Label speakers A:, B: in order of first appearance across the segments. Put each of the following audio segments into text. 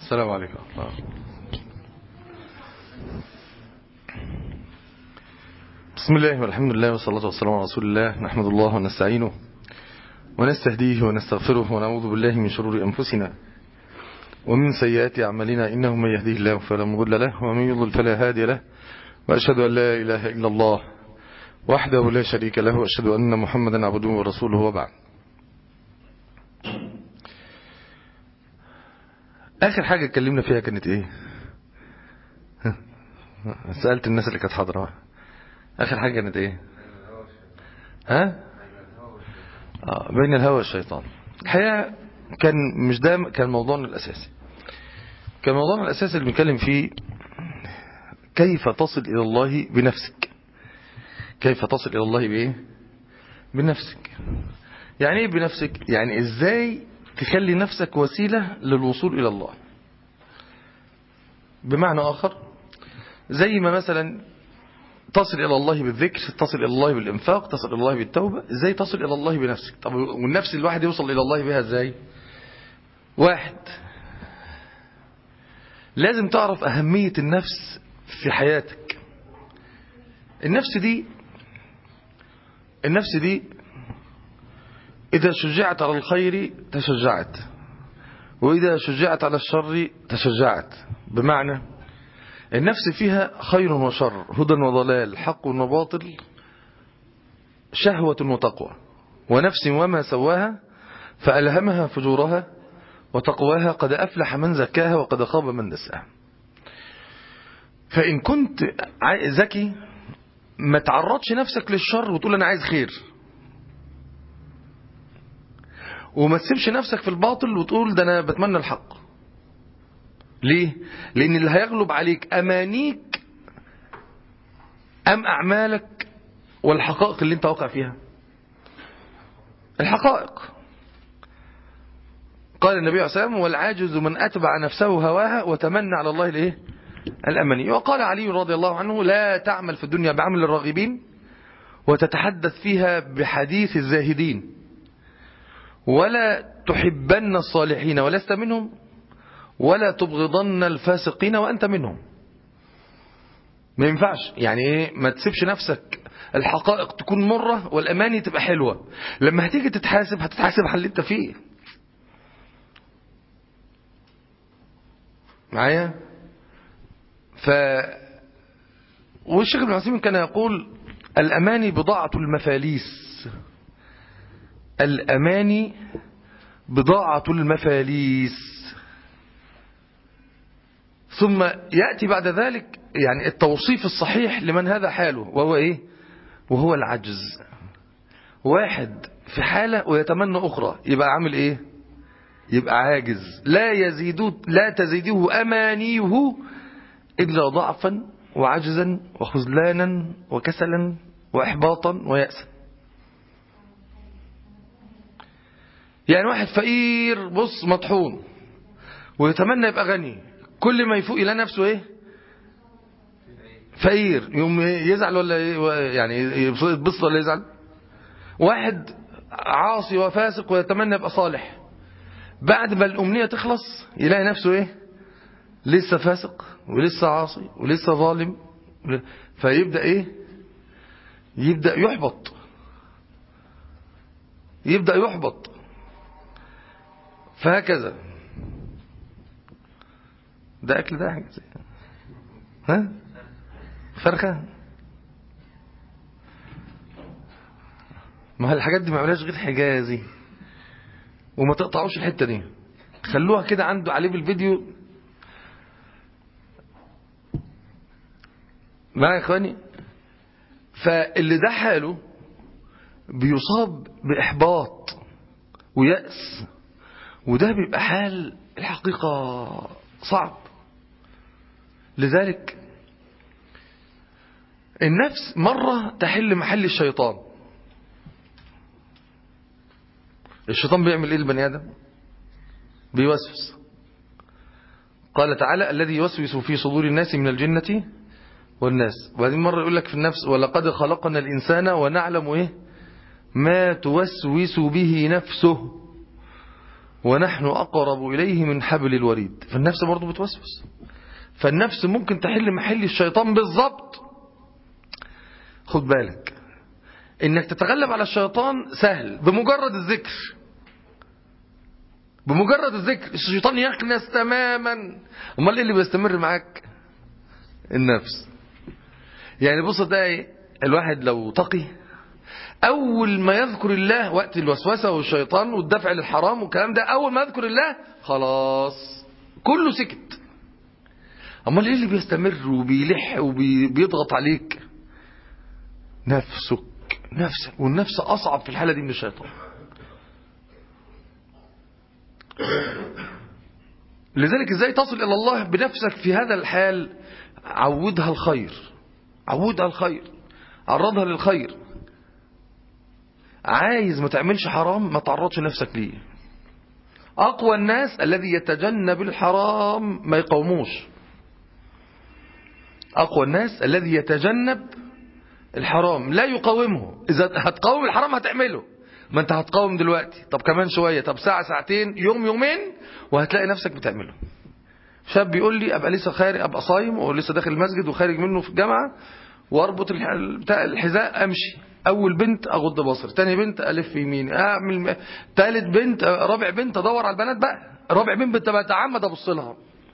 A: السلام عليكم آه. بسم الله والحمد لله والصلاة والسلام على رسول الله نحمد الله ونستعينه ونستهديه ونستغفره ونعوذ بالله من شرور أنفسنا ومن سيئات أعمالنا إنه من يهديه الله فلا مضل له ومن يضلل فلا هادي له وأشهد أن لا إله إلا الله وحده لا شريك له وأشهد أن محمدا عبده ورسوله وبعد آخر حاجة اتكلمنا فيها كانت إيه سألت الناس اللي كانت حاضرة آخر حاجة كانت إيه ها آه بين الهوى والشيطان الحقيقة كان مش ده كان موضوعنا الأساسي كان موضوعنا الأساسي اللي بنتكلم فيه كيف تصل إلى الله بنفسك كيف تصل إلى الله بإيه بنفسك يعني إيه بنفسك يعني إزاي تخلي نفسك وسيلة للوصول إلى الله بمعنى آخر زي ما مثلا تصل إلى الله بالذكر تصل إلى الله بالإنفاق تصل إلى الله بالتوبة إزاي تصل إلى الله بنفسك طب والنفس الواحد يوصل إلى الله بها إزاي واحد لازم تعرف أهمية النفس في حياتك النفس دي النفس دي إذا شجعت على الخير تشجعت وإذا شجعت على الشر تشجعت بمعنى النفس فيها خير وشر هدى وضلال حق وباطل شهوة وتقوى ونفس وما سواها فألهمها فجورها وتقواها قد أفلح من زكاها وقد خاب من دساها فإن كنت ذكي ما تعرضش نفسك للشر وتقول أنا عايز خير وما تسيبش نفسك في الباطل وتقول ده أنا بتمنى الحق ليه؟ لأن اللي هيغلب عليك أمانيك أم أعمالك والحقائق اللي انت واقع فيها الحقائق قال النبي عليه الصلاة والسلام والعاجز من أتبع نفسه هواها وتمنى على الله الايه الأماني وقال علي رضي الله عنه لا تعمل في الدنيا بعمل الراغبين وتتحدث فيها بحديث الزاهدين ولا تحبن الصالحين ولست منهم ولا تبغضن الفاسقين وأنت منهم ما ينفعش يعني ايه ما تسيبش نفسك الحقائق تكون مرة والأماني تبقى حلوة لما هتيجي تتحاسب هتتحاسب على اللي انت فيه معايا ف والشيخ ابن عثيمين كان يقول الأماني بضاعة المفاليس الأماني بضاعة المفاليس ثم يأتي بعد ذلك يعني التوصيف الصحيح لمن هذا حاله وهو إيه وهو العجز واحد في حالة ويتمنى أخرى يبقى عامل إيه يبقى عاجز لا يزيد لا تزيده أمانيه إلا ضعفا وعجزا وخذلانا وكسلا وإحباطا ويأسا يعني واحد فقير بص مطحون ويتمنى يبقى غني كل ما يفوق إلى نفسه إيه فقير يوم يزعل ولا يعني يتبسط ولا يزعل واحد عاصي وفاسق ويتمنى يبقى صالح بعد ما الأمنية تخلص يلاقي نفسه إيه لسه فاسق ولسه عاصي ولسه ظالم فيبدأ إيه يبدأ يحبط يبدأ يحبط فهكذا ده أكل ده حاجة زي ها فرخة ما الحاجات دي ما عملهاش غير حجازي وما تقطعوش الحتة دي خلوها كده عنده عليه بالفيديو معايا يا اخواني فاللي ده حاله بيصاب بإحباط ويأس وده بيبقى حال الحقيقة صعب لذلك النفس مرة تحل محل الشيطان الشيطان بيعمل ايه البني ادم بيوسوس قال تعالى الذي يوسوس في صدور الناس من الجنة والناس وهذه مرة يقول لك في النفس ولقد خلقنا الإنسان ونعلم إيه ما توسوس به نفسه ونحن أقرب إليه من حبل الوريد فالنفس برضه بتوسوس فالنفس ممكن تحل محل الشيطان بالظبط خد بالك انك تتغلب على الشيطان سهل بمجرد الذكر بمجرد الذكر الشيطان يكنس تماما امال ايه اللي بيستمر معاك النفس يعني بص تلاقي الواحد لو تقي اول ما يذكر الله وقت الوسوسه والشيطان والدفع للحرام والكلام ده اول ما يذكر الله خلاص كله سكت امال ايه اللي بيستمر وبيلح وبيضغط عليك نفسك نفسك والنفس اصعب في الحاله دي من الشيطان لذلك ازاي تصل الى الله بنفسك في هذا الحال عودها الخير عودها الخير عرضها للخير عايز ما تعملش حرام ما تعرضش نفسك ليه اقوى الناس الذي يتجنب الحرام ما يقوموش اقوى الناس الذي يتجنب الحرام لا يقاومه اذا هتقاوم الحرام هتعمله ما انت هتقاوم دلوقتي طب كمان شوية طب ساعة ساعتين يوم يومين وهتلاقي نفسك بتعمله شاب بيقول لي ابقى لسه خارج ابقى صايم ولسه داخل المسجد وخارج منه في الجامعة واربط بتاع الحذاء امشي اول بنت اغض بصر تاني بنت الف يمين اعمل م... تالت بنت رابع بنت ادور على البنات بقى رابع بنت بتعمد ابص لها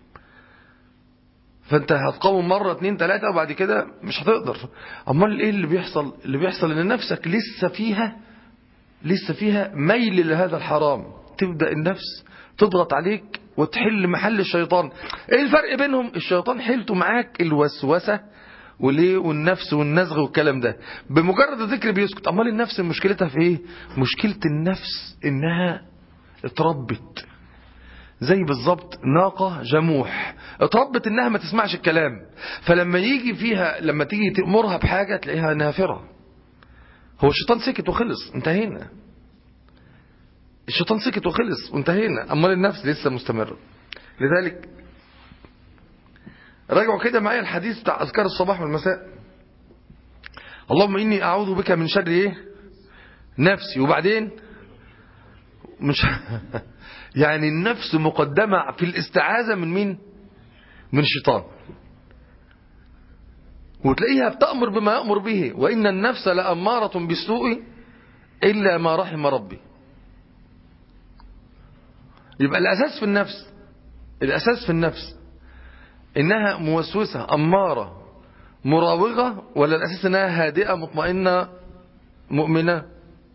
A: فانت هتقاوم مرة اتنين تلاتة وبعد كده مش هتقدر امال ايه اللي بيحصل اللي بيحصل ان نفسك لسه فيها لسه فيها ميل لهذا الحرام تبدأ النفس تضغط عليك وتحل محل الشيطان ايه الفرق بينهم الشيطان حيلته معاك الوسوسة وليه والنفس والنزغ والكلام ده بمجرد الذكر بيسكت امال النفس مشكلتها في ايه مشكلة النفس انها اتربت زي بالظبط ناقة جموح اتربت انها ما تسمعش الكلام فلما يجي فيها لما تيجي تأمرها بحاجة تلاقيها نافرة هو الشيطان سكت وخلص انتهينا الشيطان سكت وخلص وانتهينا امال النفس لسه مستمرة لذلك راجعوا كده معايا الحديث بتاع اذكار الصباح والمساء اللهم اني اعوذ بك من شر ايه نفسي وبعدين مش يعني النفس مقدمة في الاستعاذة من مين من الشيطان وتلاقيها بتأمر بما يأمر به وإن النفس لأمارة بالسوء إلا ما رحم ربي يبقى الأساس في النفس الأساس في النفس إنها موسوسة أمارة مراوغة ولا الأساس إنها هادئة مطمئنة مؤمنة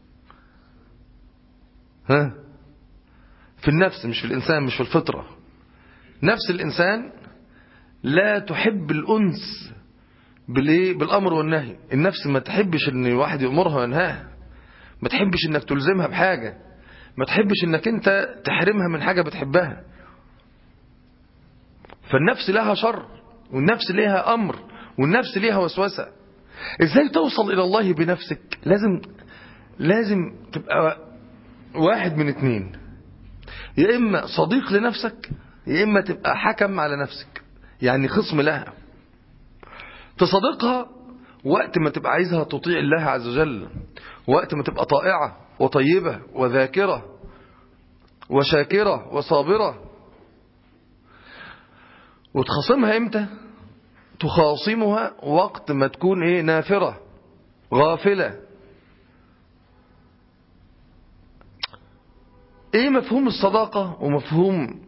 A: ها في النفس مش في الإنسان مش في الفطرة نفس الإنسان لا تحب الأنس بالايه بالامر والنهي النفس ما تحبش ان واحد يامرها وينهاها ما تحبش انك تلزمها بحاجة ما تحبش انك انت تحرمها من حاجة بتحبها فالنفس لها شر والنفس لها امر والنفس لها وسوسة ازاي توصل الى الله بنفسك لازم لازم تبقى واحد من اتنين يا اما صديق لنفسك يا اما تبقى حكم على نفسك يعني خصم لها تصدقها وقت ما تبقى عايزها تطيع الله عز وجل وقت ما تبقى طائعة وطيبة وذاكرة وشاكرة وصابرة وتخاصمها امتى تخاصمها وقت ما تكون ايه نافرة غافلة ايه مفهوم الصداقة ومفهوم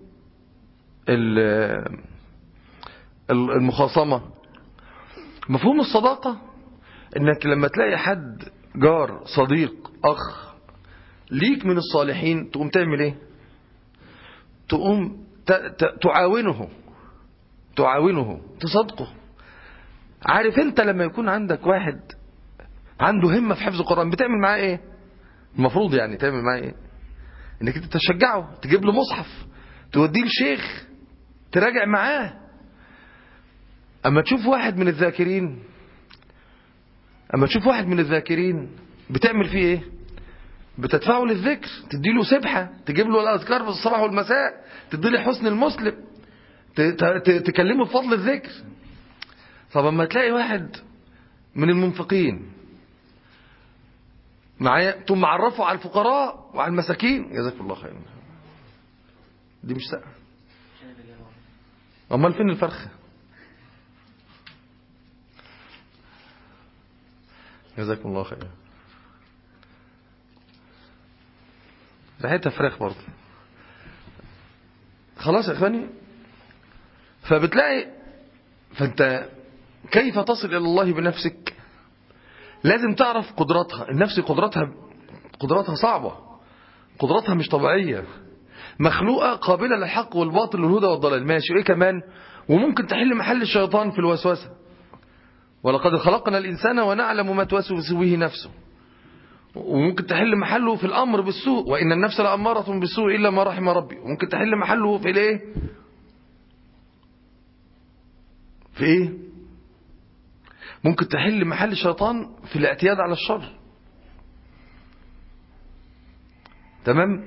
A: المخاصمة مفهوم الصداقة انك لما تلاقي حد جار صديق اخ ليك من الصالحين تقوم تعمل ايه تقوم تعاونه تعاونه تصدقه عارف انت لما يكون عندك واحد عنده همة في حفظ القرآن بتعمل معاه ايه المفروض يعني تعمل معاه ايه انك انت تشجعه تجيب له مصحف توديه لشيخ تراجع معاه اما تشوف واحد من الذاكرين اما تشوف واحد من الذاكرين بتعمل فيه ايه بتدفعه للذكر تدي له سبحة تجيب له الأذكار في الصباح والمساء تدي له حسن المسلم تكلمه بفضل الذكر طب اما تلاقي واحد من المنفقين معايا تقوم معرفه على الفقراء وعلى المساكين جزاك الله خيرا دي مش سقع امال فين الفرخه جزاكم الله خير ريحتها فراخ برضه خلاص يا اخواني فبتلاقي فانت كيف تصل الى الله بنفسك لازم تعرف قدراتها النفس قدراتها قدراتها صعبة قدراتها مش طبيعية مخلوقة قابلة للحق والباطل والهدى والضلال ماشي وايه كمان وممكن تحل محل الشيطان في الوسوسة ولقد خلقنا الإنسان ونعلم ما توسوس به نفسه وممكن تحل محله في الأمر بالسوء وإن النفس لأمارة بالسوء إلا ما رحم ربي وممكن تحل محله في الايه في ايه ممكن تحل محل الشيطان في الاعتياد على الشر تمام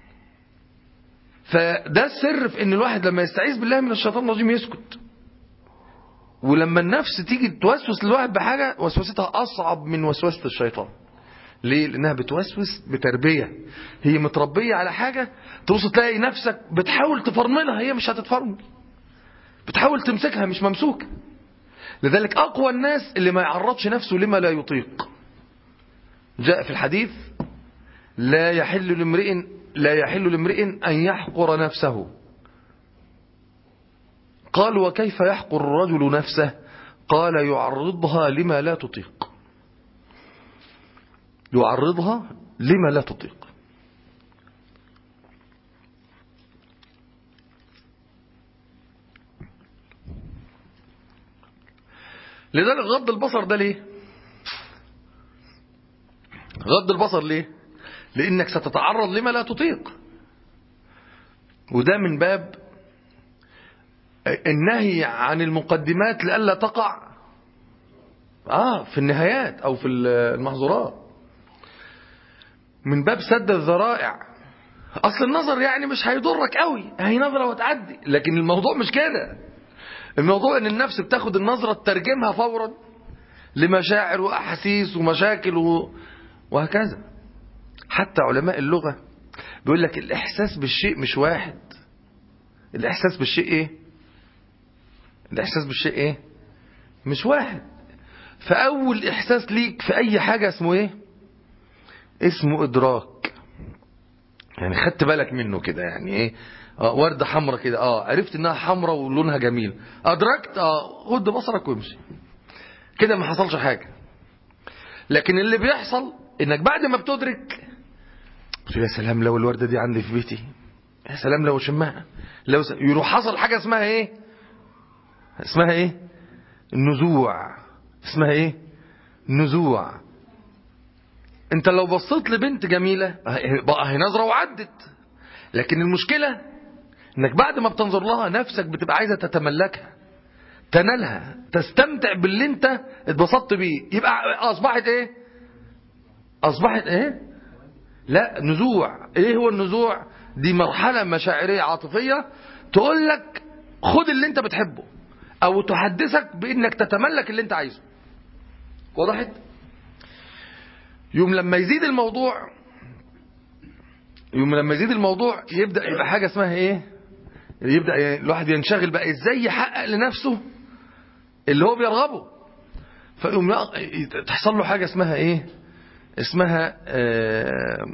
A: فده السر في ان الواحد لما يستعيذ بالله من الشيطان الرجيم يسكت ولما النفس تيجي توسوس للواحد بحاجة وسوستها أصعب من وسوسة الشيطان ليه؟ لأنها بتوسوس بتربية هي متربية على حاجة توصل تلاقي نفسك بتحاول تفرملها هي مش هتتفرمل بتحاول تمسكها مش ممسوكة لذلك أقوى الناس اللي ما يعرضش نفسه لما لا يطيق جاء في الحديث لا يحل لامرئ لا يحل لامرئ أن يحقر نفسه قال وكيف يحقر الرجل نفسه قال يعرضها لما لا تطيق يعرضها لما لا تطيق لذلك غض البصر ده ليه غض البصر ليه لانك ستتعرض لما لا تطيق وده من باب النهي عن المقدمات لئلا تقع اه في النهايات او في المحظورات من باب سد الذرائع اصل النظر يعني مش هيضرك قوي هي نظرة وتعدي لكن الموضوع مش كده الموضوع ان النفس بتاخد النظرة تترجمها فورا لمشاعر واحاسيس ومشاكل و... وهكذا حتى علماء اللغة بيقول لك الاحساس بالشيء مش واحد الاحساس بالشيء ايه الاحساس بالشيء ايه مش واحد فاول احساس ليك في اي حاجة اسمه ايه اسمه ادراك يعني خدت بالك منه كده يعني ايه اه وردة حمراء كده اه عرفت انها حمراء ولونها جميل ادركت اه غض بصرك وامشي كده ما حصلش حاجة لكن اللي بيحصل انك بعد ما بتدرك يا سلام لو الوردة دي عندي في بيتي يا سلام لو شمها لو س... يروح حصل حاجة اسمها ايه اسمها ايه النزوع اسمها ايه نزوع انت لو بصيت لبنت جميلة بقى هي نظرة وعدت لكن المشكلة انك بعد ما بتنظر لها نفسك بتبقى عايزة تتملكها تنالها تستمتع باللي انت اتبسطت بيه يبقى اصبحت ايه اصبحت ايه لا نزوع ايه هو النزوع دي مرحلة مشاعرية عاطفية تقول لك خد اللي انت بتحبه او تحدثك بانك تتملك اللي انت عايزه وضحت يوم لما يزيد الموضوع يوم لما يزيد الموضوع يبدأ يبقى حاجة اسمها ايه يبدأ الواحد ينشغل بقى ازاي يحقق لنفسه اللي هو بيرغبه فيقوم تحصل له حاجة اسمها ايه اسمها آه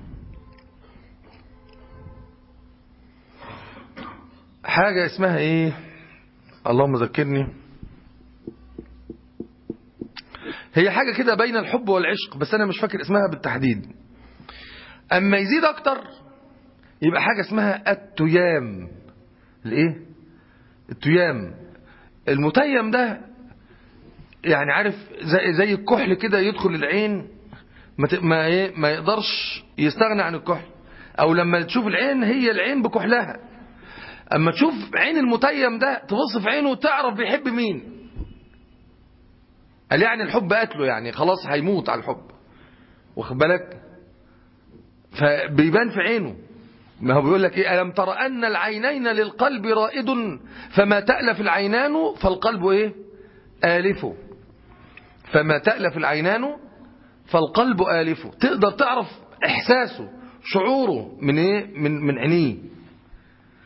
A: حاجة اسمها ايه اللهم ذكرني هي حاجة كده بين الحب والعشق بس انا مش فاكر اسمها بالتحديد اما يزيد اكتر يبقى حاجة اسمها التيام الايه التيام المتيم ده يعني عارف زي, زي الكحل كده يدخل العين ما ما ايه ما يقدرش يستغنى عن الكحل او لما تشوف العين هي العين بكحلها اما تشوف عين المتيم ده تبص في عينه وتعرف بيحب مين قال يعني الحب قتله يعني خلاص هيموت على الحب واخد بالك فبيبان في عينه ما هو بيقول لك ايه ألم ترى أن العينين للقلب رائد فما تألف العينان فالقلب ايه آلفه فما تألف العينان فالقلب آلفه تقدر تعرف إحساسه شعوره من ايه من من عينيه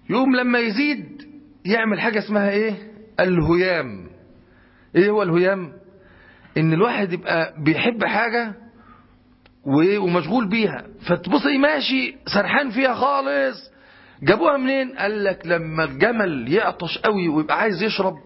A: يقوم لما يزيد يعمل حاجة اسمها ايه الهيام ايه هو الهيام ان الواحد يبقى بيحب حاجة و- ومشغول بيها فتبصي ماشي سرحان فيها خالص جابوها منين قال لك لما الجمل يعطش قوي ويبقى عايز يشرب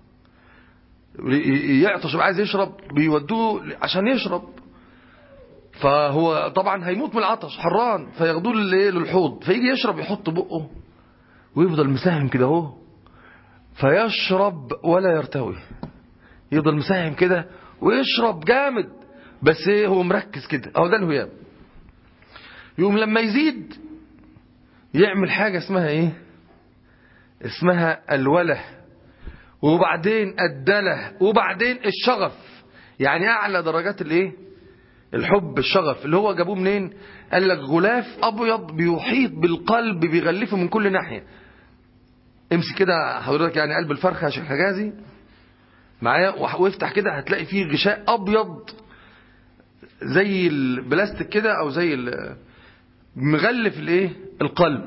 A: ي- يعطش ويبقى عايز يشرب بيودوه عشان يشرب فهو طبعا هيموت من العطش حران فياخدوه للايه للحوض فيجي يشرب يحط بقه ويفضل مساهم كده اهو فيشرب ولا يرتوي يفضل مساهم كده ويشرب جامد بس ايه هو مركز كده اهو ده الهيام يقوم لما يزيد يعمل حاجة اسمها ايه اسمها الوله وبعدين الدله وبعدين الشغف يعني اعلى درجات الايه الحب الشغف اللي هو جابوه منين قال لك غلاف ابيض بيحيط بالقلب بيغلفه من كل ناحيه امسك كده حضرتك يعني قلب الفرخه يا شيخ حجازي معايا وح- وافتح كده هتلاقي فيه غشاء ابيض زي البلاستيك كده او زي ال- مغلف الايه القلب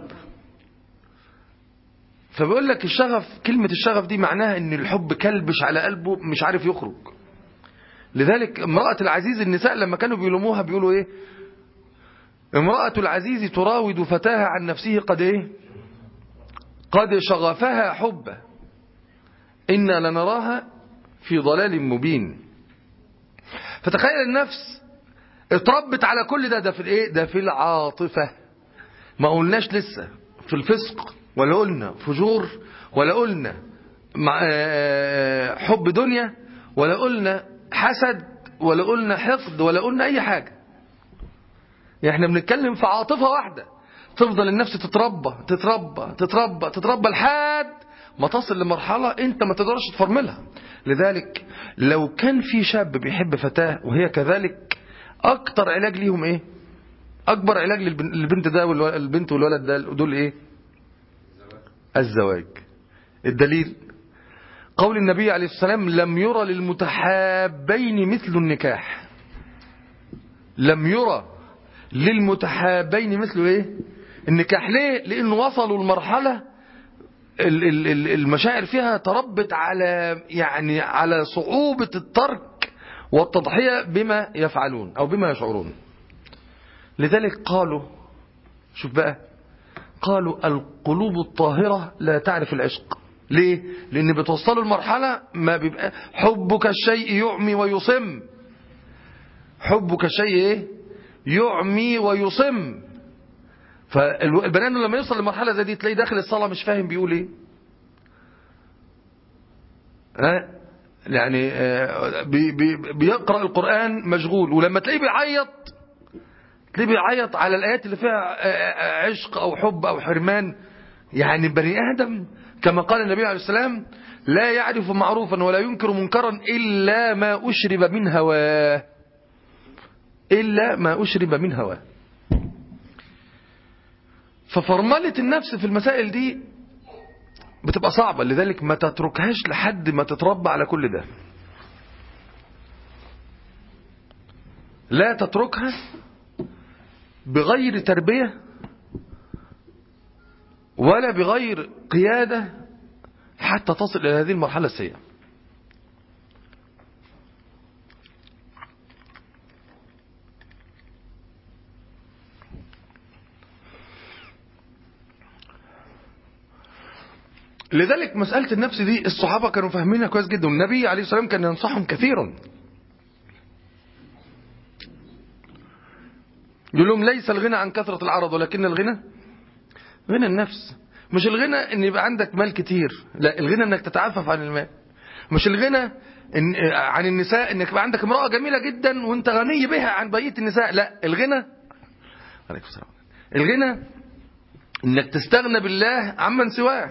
A: فبيقول لك الشغف كلمة الشغف دي معناها ان الحب كلبش على قلبه مش عارف يخرج لذلك امرأة العزيز النساء لما كانوا بيلوموها بيقولوا ايه امرأة العزيز تراود فتاها عن نفسه قد ايه قد شغفها حبا إنا لنراها في ضلال مبين فتخيل النفس اتربت على كل ده ده في الايه ده في العاطفة ما قلناش لسه في الفسق ولا قلنا فجور ولا قلنا مع آه، حب دنيا ولا قلنا حسد ولا قلنا حقد ولا قلنا اي حاجة يعني احنا بنتكلم في عاطفة واحدة تفضل النفس تتربى تتربى تتربى تتربى لحد ما تصل لمرحلة انت ما تقدرش تفرملها لذلك لو كان في شاب بيحب فتاة وهي كذلك اكتر علاج ليهم ايه اكبر علاج للبن- للبنت ده والبنت والولد ده دول ايه الزواج الدليل قول النبي عليه السلام لم يرى للمتحابين مثل النكاح لم يرى للمتحابين مثل ايه النكاح ليه لانه وصلوا لمرحله ال- ال- ال- المشاعر فيها تربت على يعني على صعوبه الترك والتضحيه بما يفعلون او بما يشعرون لذلك قالوا شوف بقى قالوا القلوب الطاهرة لا تعرف العشق ليه؟ لأن بتوصلوا المرحلة ما بيبقى حبك الشيء يعمي ويصم حبك الشيء ايه؟ يعمي ويصم فالبنان لما يوصل لمرحلة زي دي تلاقيه داخل الصلاة مش فاهم بيقول ايه ها؟ يعني آه، بي بي بيقرأ القرآن مشغول ولما تلاقيه بيعيط تلاقيه بيعيط على الآيات اللي فيها آه، آه، عشق أو حب أو حرمان يعني بني آدم كما قال النبي عليه السلام لا يعرف معروفا ولا ينكر منكرا إلا ما أشرب من هواه إلا ما أشرب من هواه ففرملة النفس في المسائل دي بتبقى صعبة لذلك ما تتركهاش لحد ما تتربى على كل ده لا تتركها بغير تربية ولا بغير قيادة حتى تصل إلى هذه المرحلة السيئة لذلك مسألة النفس دي الصحابة كانوا فاهمينها كويس جدا والنبي عليه السلام كان ينصحهم كثيرا يقول لهم ليس الغنى عن كثرة العرض ولكن الغنى غنى النفس مش الغنى ان يبقى عندك مال كتير لا الغنى انك تتعفف عن المال مش الغنى إن عن النساء انك يبقى عندك امرأة جميلة جدا وانت غني بها عن بقية النساء لا الغنى عليكم السلام الغنى انك تستغنى بالله عمن سواه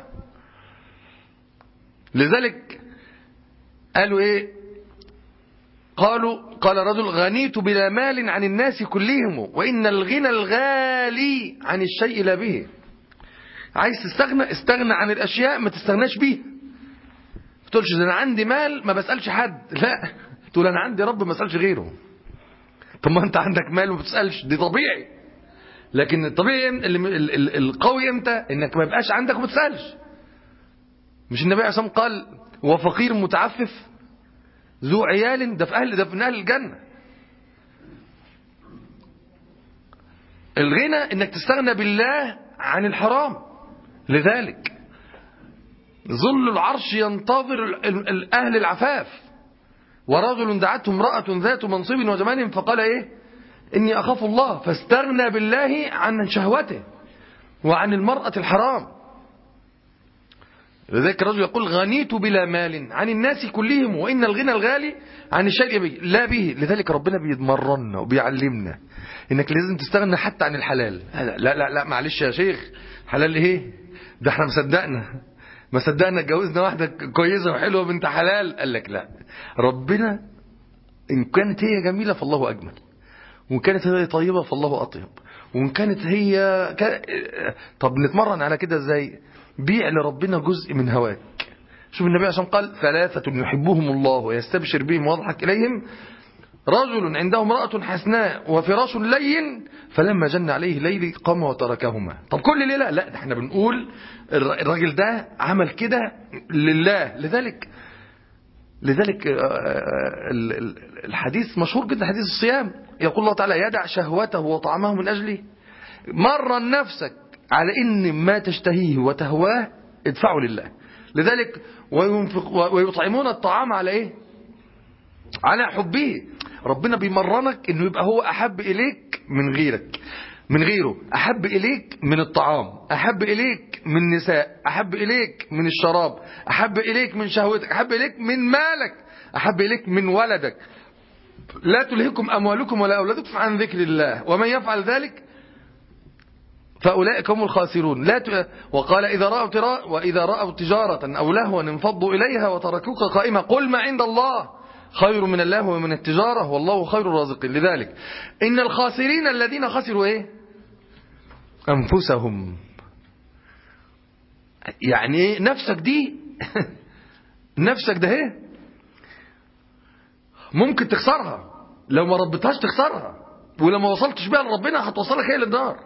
A: لذلك قالوا ايه قالوا قال رجل غنيت بلا مال عن الناس كلهم وإن الغنى الغالي عن الشيء لا به عايز تستغنى استغنى عن الأشياء ما تستغناش بيها ما تقولش ده أنا عندي مال ما بسألش حد لا تقول أنا عندي رب ما بسألش غيره طب ما أنت عندك مال وما بتسألش دي طبيعي لكن الطبيعي القوي امتى انك ما يبقاش عندك وما تسالش مش النبي عليه الصلاه قال وفقير متعفف ذو عيال ده في اهل ده في اهل الجنه الغنى انك تستغنى بالله عن الحرام لذلك ظل العرش ينتظر اهل العفاف ورجل دعته امرأة ذات منصب وجمال فقال ايه اني اخاف الله فاستغنى بالله عن شهوته وعن المرأة الحرام لذلك الرجل يقول غنيت بلا مال عن الناس كلهم وإن الغنى الغالي عن الشيء به لا به لذلك ربنا بيتمرنا وبيعلمنا إنك لازم تستغنى حتى عن الحلال لا لا لا معلش يا شيخ حلال إيه ده احنا مصدقنا ما صدقنا اتجوزنا واحدة كويسة وحلوة بنت حلال قال لك لا ربنا إن كانت هي جميلة فالله أجمل وإن كانت هي طيبة فالله أطيب وإن كانت هي ك... طب نتمرن على كده ازاي بيع لربنا جزء من هواك شوف النبي عشان قال ثلاثة يحبهم الله ويستبشر بهم ويضحك إليهم رجل عنده امرأة حسناء وفراش لين فلما جن عليه ليل قام وتركهما طب كل ليلة لا ده احنا بنقول الراجل ده عمل كده لله لذلك لذلك الحديث مشهور جدا حديث الصيام يقول الله تعالى يدع شهوته وطعمه من أجله مرن نفسك على ان ما تشتهيه وتهواه ادفعه لله لذلك وينفق ويطعمون الطعام على ايه على حبه ربنا بيمرنك انه يبقى هو احب اليك من غيرك من غيره احب اليك من الطعام احب اليك من النساء احب اليك من الشراب احب اليك من شهوتك احب اليك من مالك احب اليك من ولدك لا تلهكم اموالكم ولا اولادكم عن ذكر الله ومن يفعل ذلك فأولئك هم الخاسرون لا ت... وقال إذا رأوا ترا... وإذا رأوا تجارة أو لهوا انفضوا إليها وتركوك قائمة قل ما عند الله خير من الله ومن التجارة والله خير الرازقين لذلك إن الخاسرين الذين خسروا إيه أنفسهم يعني إيه نفسك دي نفسك ده إيه ممكن تخسرها لو ما ربطهاش تخسرها ولو ما وصلتش بيها لربنا هتوصلك هي للنار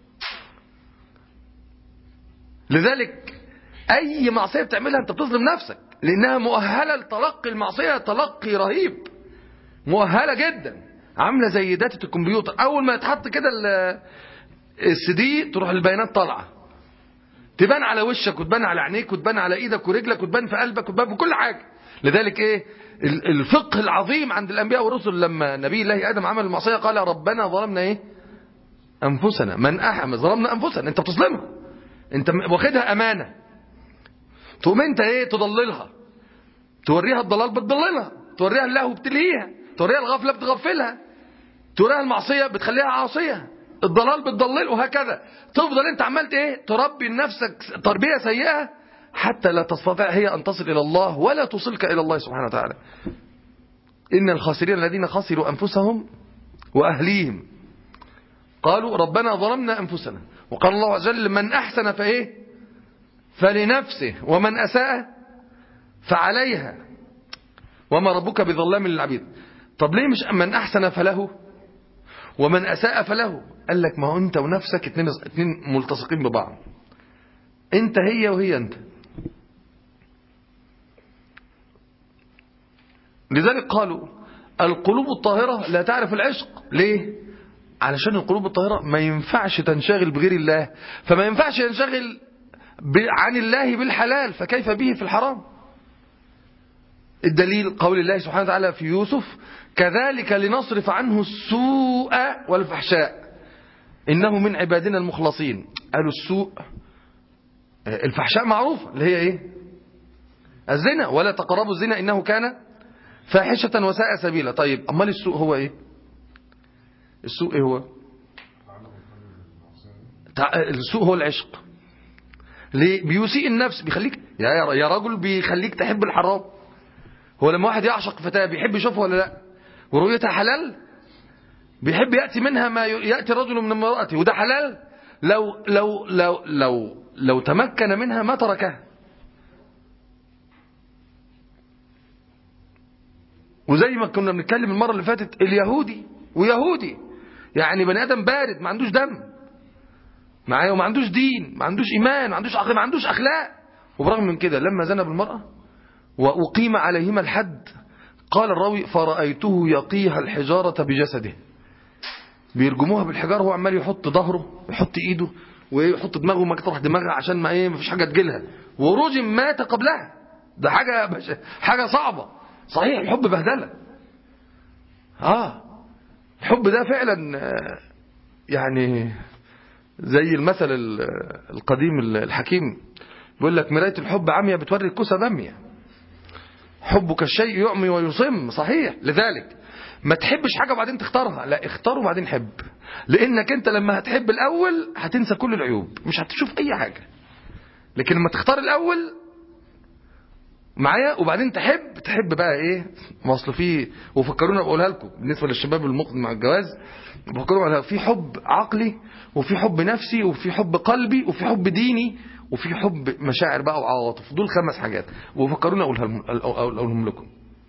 A: لذلك أي معصية بتعملها أنت بتظلم نفسك لأنها مؤهلة لتلقي المعصية تلقي رهيب مؤهلة جدا عاملة زي داتة الكمبيوتر أول ما يتحط كده السي دي تروح البيانات طالعة تبان على وشك وتبان على عينيك وتبان على ايدك ورجلك وتبان في قلبك وتبان في كل حاجة لذلك ايه الفقه العظيم عند الانبياء والرسل لما نبي الله ادم عمل المعصيه قال ربنا ظلمنا ايه انفسنا من احم ظلمنا انفسنا انت بتظلمها انت واخدها امانه تقوم انت ايه تضللها توريها الضلال بتضللها توريها اللهو بتلهيها توريها الغفله بتغفلها توريها المعصيه بتخليها عاصيه الضلال بتضلل وهكذا تفضل انت عملت ايه تربي نفسك تربيه سيئه حتى لا تستطيع هي ان تصل الى الله ولا توصلك الى الله سبحانه وتعالى ان الخاسرين الذين خسروا انفسهم واهليهم قالوا ربنا ظلمنا انفسنا وقال الله عز وجل من أحسن فإيه فلنفسه ومن أساء فعليها وما ربك بظلام للعبيد طب ليه مش من أحسن فله ومن أساء فله قال لك ما هو أنت ونفسك اتنين, اتنين ملتصقين ببعض أنت هي وهي أنت لذلك قالوا القلوب الطاهرة لا تعرف العشق ليه علشان القلوب الطاهرة ما ينفعش تنشغل بغير الله فما ينفعش ينشغل عن الله بالحلال فكيف به في الحرام الدليل قول الله سبحانه وتعالى في يوسف كذلك لنصرف عنه السوء والفحشاء إنه من عبادنا المخلصين قالوا السوء الفحشاء معروفة اللي هي ايه الزنا ولا تقربوا الزنا إنه كان فاحشة وساء سبيلا طيب أمال السوء هو ايه السوء ايه هو السوء هو العشق ليه بيسيء النفس بيخليك يا يا رجل بيخليك تحب الحرام هو لما واحد يعشق فتاة بيحب يشوفها ولا لا ورؤيتها حلال بيحب يأتي منها ما يأتي رجل من امرأته وده حلال لو لو لو لو لو تمكن منها ما تركها وزي ما كنا بنتكلم المرة اللي فاتت اليهودي ويهودي يعني بني ادم بارد ما عندوش دم معايا وما عندوش دين ما عندوش ايمان ما عندوش عقل ما عندوش اخلاق وبرغم من كده لما زنى بالمرأة وأقيم عليهما الحد قال الراوي فرأيته يقيها الحجارة بجسده بيرجموها بالحجارة هو عمال يحط ظهره يحط ايده ويحط دماغه ما تروح دماغها عشان ما ايه ما فيش حاجه تجيلها ورجم مات قبلها ده حاجه بش... حاجه صعبه صحيح الحب بهدله اه الحب ده فعلا آه، يعني زي المثل ال- القديم الحكيم بيقول لك مرايه الحب عمية بتوري الكوسه باميه حبك الشيء يعمي ويصم صحيح لذلك ما تحبش حاجة وبعدين تختارها لا اختار وبعدين حب لانك انت لما هتحب الاول هتنسى كل العيوب مش هتشوف اي حاجة لكن لما تختار الاول معايا وبعدين تحب تحب بقى ايه ما اصل في وفكرونا بقولها لكم بالنسبه للشباب المقدم مع الجواز بفكروا على في حب عقلي وفي حب نفسي وفي حب قلبي وفي حب ديني وفي حب مشاعر بقى وعواطف دول خمس حاجات وفكرونا اقولها لهم- اقولهم لكم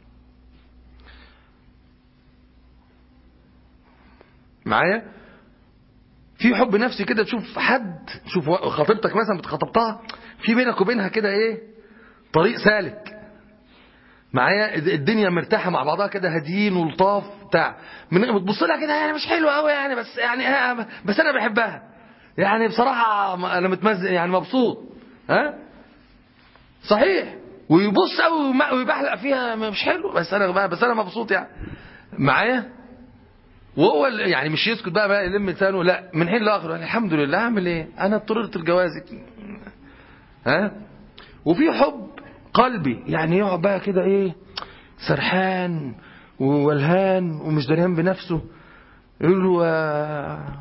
A: معايا في حب نفسي كده تشوف حد تشوف خطيبتك مثلا بتخطبتها في بينك وبينها كده ايه طريق سالك معايا الدنيا مرتاحه مع بعضها كده هاديين ولطاف بتاع من بتبص لها كده يعني مش حلوه قوي يعني بس يعني آه بس انا بحبها يعني بصراحه انا متمزق يعني مبسوط ها صحيح ويبص قوي ويبحلق فيها مش حلو بس انا بس انا مبسوط يعني معايا وهو ال- يعني مش يسكت بقى بقى يلم لسانه لا من حين لاخر قال الحمد لله اعمل ايه انا اضطررت الجواز ها وفي حب قلبي يعني يقعد بقى كده ايه سرحان وولهان ومش دريان بنفسه يقول له آه،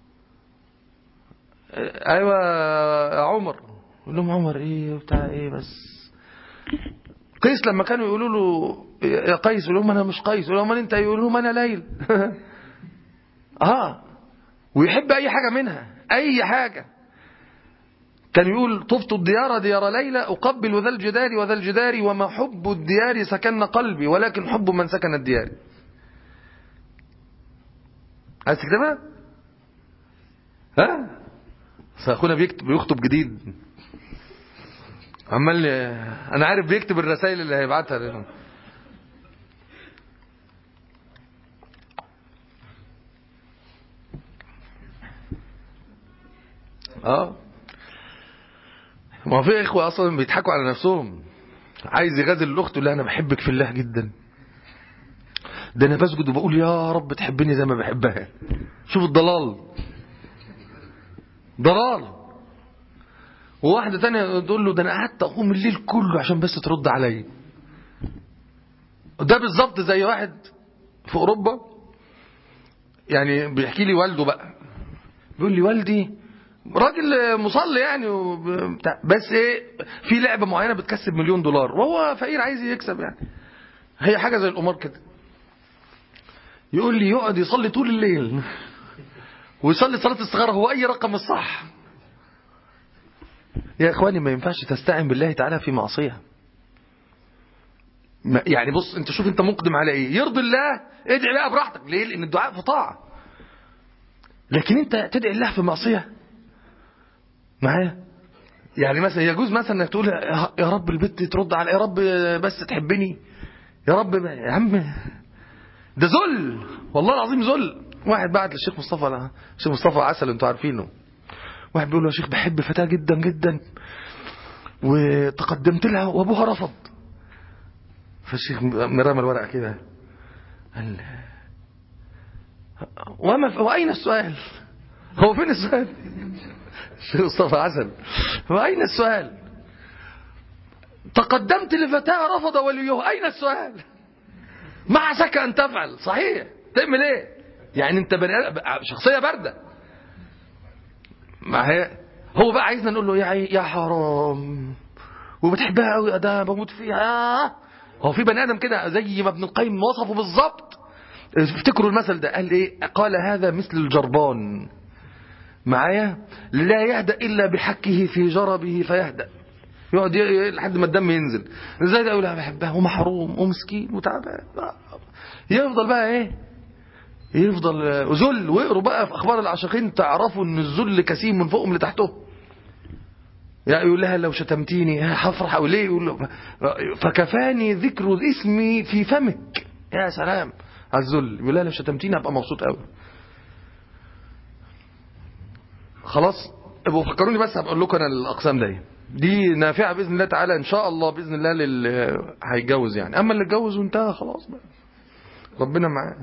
A: ايوه يا عمر يقول لهم عمر ايه بتاع ايه بس قيس لما كانوا يقولوا له يا قيس يقول لهم انا مش قيس يقول لهم انت يقول لهم انا ليل اه ويحب اي حاجه منها اي حاجه كان يقول طفت الديار ديار ليلى أقبل ذا الجدار وذا الجدار وما حب الديار سكن قلبي ولكن حب من سكن الديار عايز تكتبها؟ ها؟ أخونا بيكتب بيخطب جديد عمال أنا عارف بيكتب الرسائل اللي هيبعتها لهم اه ما هو في اخوه اصلا بيضحكوا على نفسهم عايز يغازل الاخت اللي انا بحبك في الله جدا ده انا بسجد وبقول يا رب تحبني زي ما بحبها شوف الضلال ضلال وواحده تانية تقول له ده انا قعدت اقوم الليل كله عشان بس ترد عليا ده بالظبط زي واحد في اوروبا يعني بيحكي لي والده بقى بيقول لي والدي راجل مصلي يعني وبتاع بس ايه في لعبه معينه بتكسب مليون دولار وهو فقير عايز يكسب يعني هي حاجه زي القمار كده يقول لي يقعد يصلي طول الليل ويصلي صلاه الصغار هو اي رقم الصح يا اخواني ما ينفعش تستعن بالله تعالى في معصيه ما- يعني بص انت شوف انت مقدم على ايه يرضي الله ادعي بقى براحتك ليه لان الدعاء في طاعه لكن انت تدعي الله في معصيه معايا يعني مثلا يجوز مثلا انك تقول يا- يا رب البت ترد على يا رب بس تحبني يا رب ما- يا عم ده ذل والله العظيم ذل واحد بعت للشيخ مصطفى الشيخ مصطفى عسل انتوا عارفينه واحد بيقول له يا شيخ بحب فتاة جدا جدا وتقدمت لها وابوها رفض فالشيخ مرمى الورقة كده قال وما واين السؤال هو فين السؤال الشيخ مصطفى عسل واين السؤال تقدمت لفتاة رفض وليه اين السؤال ما عساك ان تفعل صحيح تعمل ايه يعني انت بني آدم- شخصيه بارده ما هي هو بقى عايزنا نقول له يا عي- يا حرام وبتحبها قوي ده بموت فيها هو في بني ادم كده زي ما ابن القيم وصفه بالظبط افتكروا المثل ده قال ايه قال هذا مثل الجربان معايا لا يهدأ الا بحكه في جربه فيهدأ يقعد ي- ي- لحد ما الدم ينزل ازاي ده يقول انا بحبها ومحروم ومسكين وتعبان يفضل بقى ايه يفضل ذل واقروا بقى في اخبار العاشقين تعرفوا ان الذل كثير من فوقهم لتحتهم يعني يقول لها لو شتمتيني هفرح او ليه يقول له فكفاني ذكر اسمي في فمك يا سلام على الذل يقول لها لو شتمتيني هبقى مبسوط قوي خلاص ابقوا فكروني بس هبقول لكم انا الاقسام دي دي نافعه باذن الله تعالى ان شاء الله باذن الله للي هيتجوز يعني اما اللي اتجوز وانتهى خلاص بقى ربنا معاه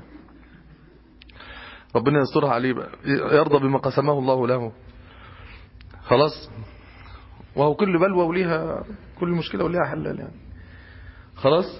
A: ربنا يسترها عليه بقى يرضى بما قسمه الله له خلاص وهو كل بلوى وليها كل مشكله وليها حلال يعني خلاص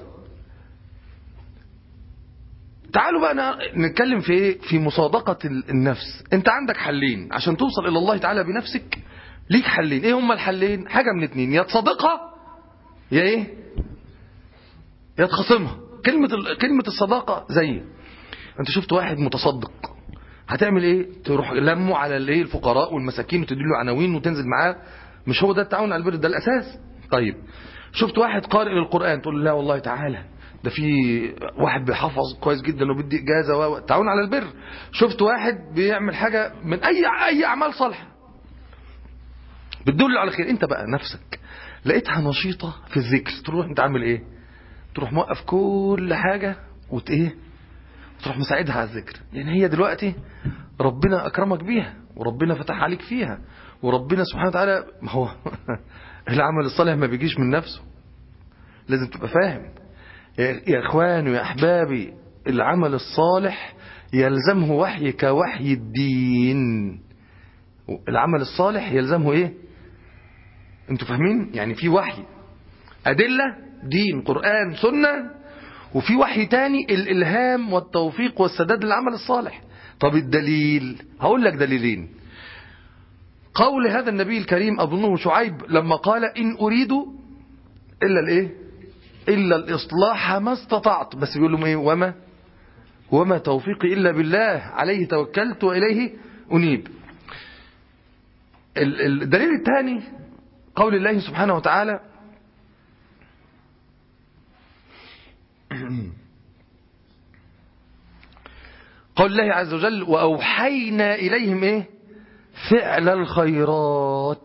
A: تعالوا بقى نتكلم في ايه في مصادقة النفس انت عندك حلين عشان توصل الى الله تعالى بنفسك ليك حلين ايه هما الحلين حاجة من اتنين يا تصادقها يا ايه يا تخصمها كلمة كلمة الصداقة زي انت شفت واحد متصدق هتعمل ايه تروح لمه على الايه الفقراء والمساكين وتدي له عناوين وتنزل معاه مش هو ده التعاون على البر ده الاساس طيب شفت واحد قارئ للقرآن تقول له لا والله تعالى ده في واحد بيحفظ كويس جدا وبيدي اجازه و... تعاون على البر شفت واحد بيعمل حاجه من اي اي اعمال صالحه بتدل على خير انت بقى نفسك لقيتها نشيطه في الذكر تروح انت عامل ايه تروح موقف كل حاجه وت ايه تروح مساعدها على الذكر لان هي دلوقتي ربنا اكرمك بيها وربنا فتح عليك فيها وربنا سبحانه وتعالى ما هو العمل الصالح ما بيجيش من نفسه لازم تبقى فاهم يا اخوان ويا احبابي العمل الصالح يلزمه وحي كوحي الدين العمل الصالح يلزمه ايه انتوا فاهمين يعني في وحي ادله دين قران سنه وفي وحي تاني الالهام والتوفيق والسداد للعمل الصالح طب الدليل هقول لك دليلين قول هذا النبي الكريم اظنه شعيب لما قال ان اريد الا الايه إلا الإصلاح ما استطعت بس بيقول لهم إيه وما وما توفيقي إلا بالله عليه توكلت وإليه أنيب الدليل الثاني قول الله سبحانه وتعالى قول الله عز وجل وأوحينا إليهم إيه فعل الخيرات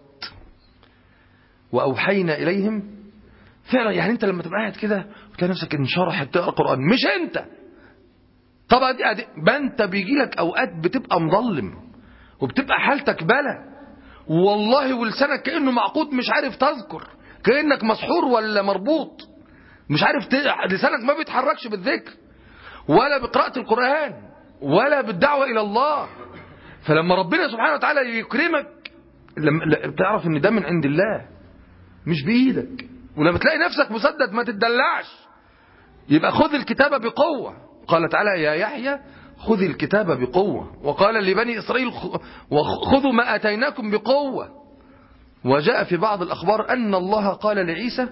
A: وأوحينا إليهم فعلا يعني انت لما تبقى قاعد كده وتلاقي نفسك انشرحت تقرا قران مش انت طبعا دي أدي ما انت بيجي لك اوقات بتبقى مظلم وبتبقى حالتك بلا والله ولسانك كانه معقود مش عارف تذكر كانك مسحور ولا مربوط مش عارف ت... لسانك ما بيتحركش بالذكر ولا بقراءه القران ولا بالدعوه الى الله فلما ربنا سبحانه وتعالى يكرمك لما بتعرف ان ده من عند الله مش بايدك ولما تلاقي نفسك مسدد ما تتدلعش يبقى خذ الكتاب بقوة قال تعالى يا يحيى خذ الكتاب بقوة وقال لبني إسرائيل خذوا ما أتيناكم بقوة وجاء في بعض الأخبار أن الله قال لعيسى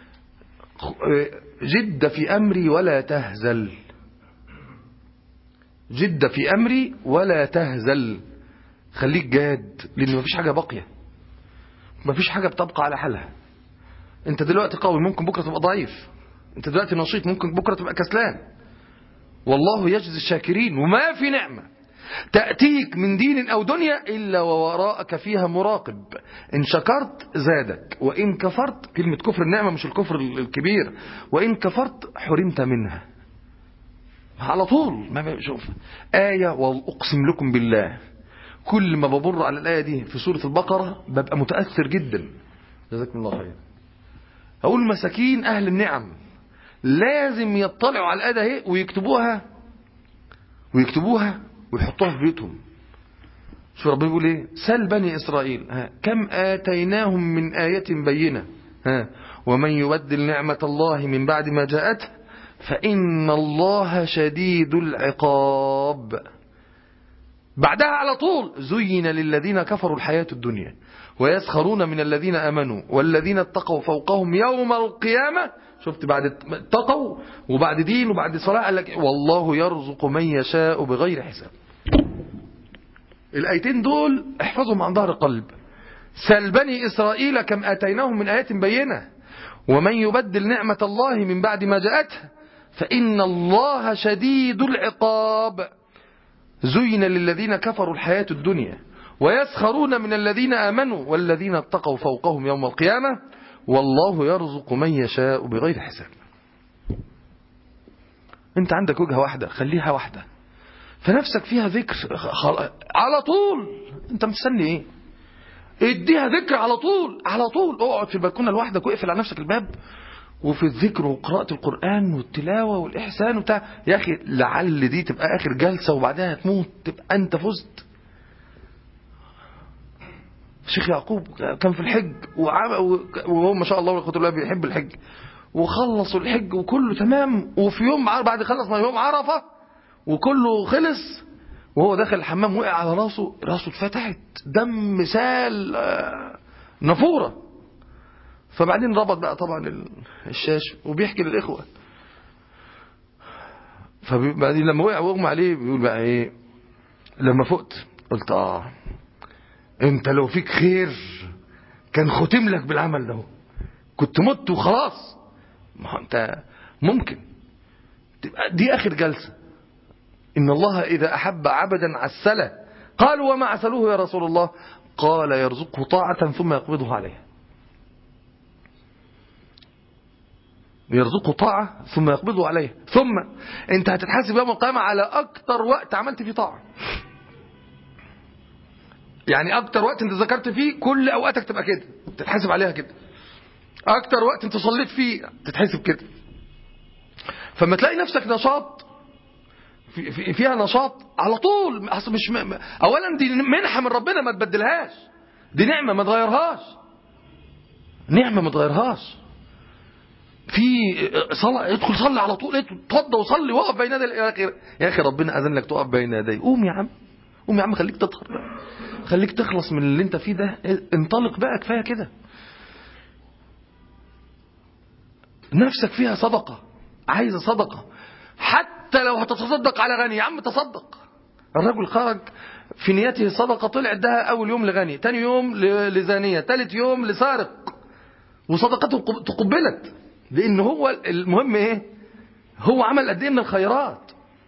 A: جد في أمري ولا تهزل جد في أمري ولا تهزل خليك جاد لأن مفيش حاجة باقية مفيش حاجة بتبقى على حالها انت دلوقتي قوي ممكن بكرة تبقى ضعيف انت دلوقتي نشيط ممكن بكرة تبقى كسلان والله يجزي الشاكرين وما في نعمة تأتيك من دين أو دنيا إلا ووراءك فيها مراقب إن شكرت زادك وإن كفرت كلمة كفر النعمة مش الكفر الكبير وإن كفرت حرمت منها على طول ما بشوف آية وأقسم لكم بالله كل ما بمر على الآية دي في سورة البقرة ببقى متأثر جدا جزاكم الله خير أقول مساكين أهل النعم لازم يطلعوا على الآية اهي ويكتبوها ويكتبوها ويحطوها في بيوتهم شو ربنا بيقول ايه سل بني إسرائيل ها كم آتيناهم من آية بينة ها ومن يبدل نعمة الله من بعد ما جاءته فإن الله شديد العقاب بعدها على طول زين للذين كفروا الحياة الدنيا ويسخرون من الذين امنوا والذين اتقوا فوقهم يوم القيامه شفت بعد اتقوا وبعد دين وبعد صلاه قال لك والله يرزق من يشاء بغير حساب الايتين دول احفظهم عن ظهر قلب سل بني اسرائيل كم اتيناهم من ايات بينه ومن يبدل نعمه الله من بعد ما جاءته فان الله شديد العقاب زين للذين كفروا الحياة الدنيا ويسخرون من الذين آمنوا والذين اتقوا فوقهم يوم القيامة والله يرزق من يشاء بغير حساب انت عندك وجهة واحدة خليها واحدة فنفسك فيها ذكر خل... على طول انت مستني ايه اديها ذكر على طول على طول اقعد في البلكونه لوحدك واقفل على نفسك الباب وفي الذكر وقراءة القرآن والتلاوة والإحسان وبتاع يا أخي لعل دي تبقى آخر جلسة وبعدها تموت تبقى أنت فزت الشيخ يعقوب كان في الحج وهو ما شاء الله والقدر الله بيحب الحج وخلصوا الحج وكله تمام وفي يوم بعد خلص ما يوم عرفة وكله خلص وهو داخل الحمام وقع على راسه راسه اتفتحت دم سال نافوره فبعدين ربط بقى طبعا الشاش وبيحكي للإخوة فبعدين لما وقع واغمى عليه بيقول بقى ايه لما فقت قلت اه انت لو فيك خير كان ختم لك بالعمل ده كنت مت وخلاص ما انت ممكن تبقى دي اخر جلسة ان الله اذا احب عبدا عسله قالوا وما عسلوه يا رسول الله قال يرزقه طاعة ثم يقبضه عليها يرزقه طاعة ثم يقبضه عليه ثم انت هتتحاسب يوم القيامة على اكتر وقت عملت فيه طاعة يعني اكتر وقت انت ذكرت فيه كل اوقاتك تبقى كده تتحاسب عليها كده اكتر وقت انت صليت فيه تتحاسب كده فما تلاقي نفسك نشاط في في فيها نشاط على طول اصل مش م... اولا دي منحه من ربنا ما تبدلهاش دي نعمه ما تغيرهاش نعمه ما تغيرهاش في صلاة ادخل صلي على طول اتفضل وصلي وقف بين يدي يا اخي يا اخي ربنا اذن لك تقف بين يدي قوم يا عم قوم يا عم خليك تطهر بقى خليك تخلص من اللي انت فيه ده انطلق بقى كفايه كده نفسك فيها صدقه عايزه صدقه حتى لو هتتصدق على غني يا عم تصدق الرجل خرج في نيته الصدقه طلع ادها اول يوم لغني ثاني يوم لزانيه ثالث يوم لسارق وصدقته تقبلت لان هو المهم ايه هو عمل قد ايه من الخيرات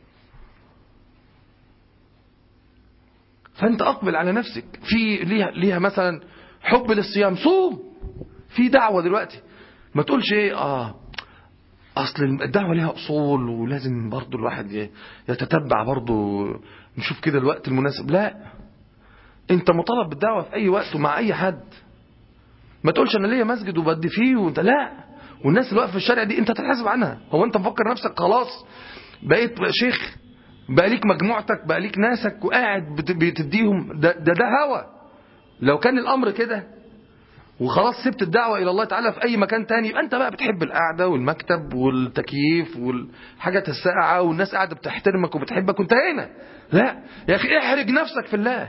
A: فانت اقبل على نفسك في ليها, ليها مثلا حب للصيام صوم في دعوة دلوقتي ما تقولش ايه اه اصل الدعوة ليها اصول ولازم برضو الواحد يتتبع برضو نشوف كده الوقت المناسب لا انت مطالب بالدعوة في اي وقت ومع اي حد ما تقولش انا ليا مسجد وبدي فيه وانت لا والناس اللي واقفه في الشارع دي انت تتحاسب عنها هو انت مفكر نفسك خلاص بقيت شيخ بقى ليك مجموعتك بقى ليك ناسك وقاعد بتديهم ده ده, ده هوى لو كان الامر كده وخلاص سبت الدعوة إلى الله تعالى في أي مكان تاني يبقى أنت بقى بتحب القعدة والمكتب والتكييف والحاجات الساقعة والناس قاعدة بتحترمك وبتحبك وانت هنا لا يا أخي احرج نفسك في الله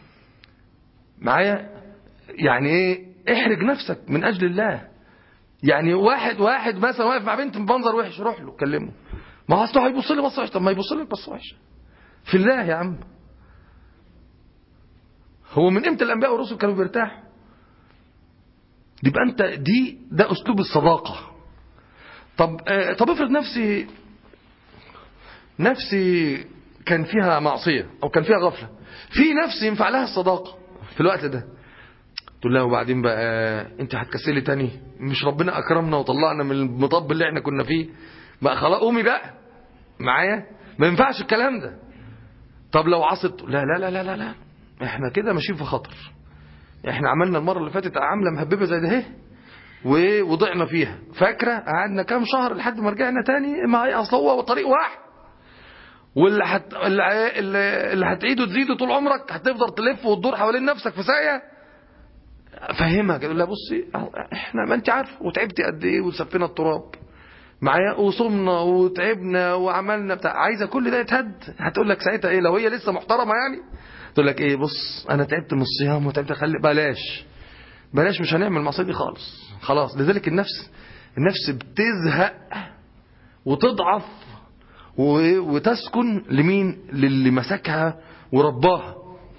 A: معايا يعني ايه احرج نفسك من أجل الله يعني واحد واحد مثلا واقف مع بنت بمنظر وحش روح له كلمه ما هو اصله هيبص لي بصه وحشه طب ما يبص لك بصه وحشه في الله يا عم هو من امتى الانبياء والرسل كانوا بيرتاحوا يبقى انت دي ده اسلوب الصداقه طب آه طب افرض نفسي نفسي كان فيها معصيه او كان فيها غفله في نفس ينفع لها الصداقه في الوقت ده تقول لها وبعدين بقى انت هتكسلي تاني مش ربنا اكرمنا وطلعنا من المطب اللي احنا كنا فيه بقى خلاص قومي بقى معايا ما ينفعش الكلام ده طب لو عصت لا لا لا لا لا, لا. احنا كده ماشيين في خطر احنا عملنا المره اللي فاتت عامله مهببه زي ده اهي ووضعنا فيها فاكره قعدنا كام شهر لحد ما رجعنا تاني ما هي اصل هو طريق واحد واللي هت... اللي, اللي هتعيده تزيده طول عمرك هتفضل تلف وتدور حوالين نفسك في ساقيه افهمها قال لها بصي احنا ما انت عارفه وتعبتي قد ايه وسفينا التراب معايا وصمنا وتعبنا وعملنا بتاع عايزه كل ده يتهد هتقول لك ساعتها ايه لو هي لسه محترمه يعني تقول لك ايه بص انا تعبت من الصيام وتعبت خلي بلاش بلاش مش هنعمل المعصيه دي خالص خلاص لذلك النفس النفس بتزهق وتضعف وتسكن لمين للي مسكها ورباها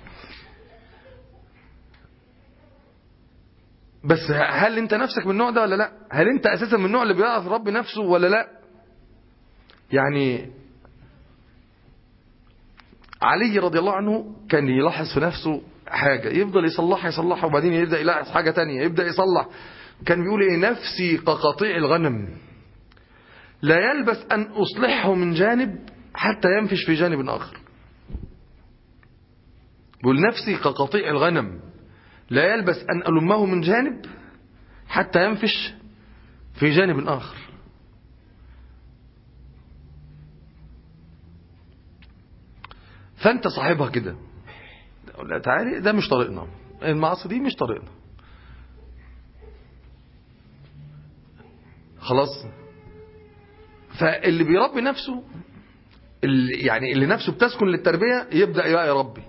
A: بس هل انت نفسك من النوع ده ولا لا هل انت اساسا من النوع اللي بيعرف رب نفسه ولا لا يعني علي رضي الله عنه كان يلاحظ في نفسه حاجة يفضل يصلحها يصلحها وبعدين يبدأ يلاحظ حاجة تانية يبدأ يصلح كان بيقول ايه نفسي كقطيع الغنم لا يلبس أن أصلحه من جانب حتى ينفش في جانب آخر بيقول نفسي كقطيع الغنم لا يلبس أن ألمه من جانب حتى ينفش في جانب آخر فأنت صاحبها كده لا تعالي ده مش طريقنا المعاصي دي مش طريقنا خلاص فاللي بيربي نفسه اللي يعني اللي نفسه بتسكن للتربية يبدأ بقى يربي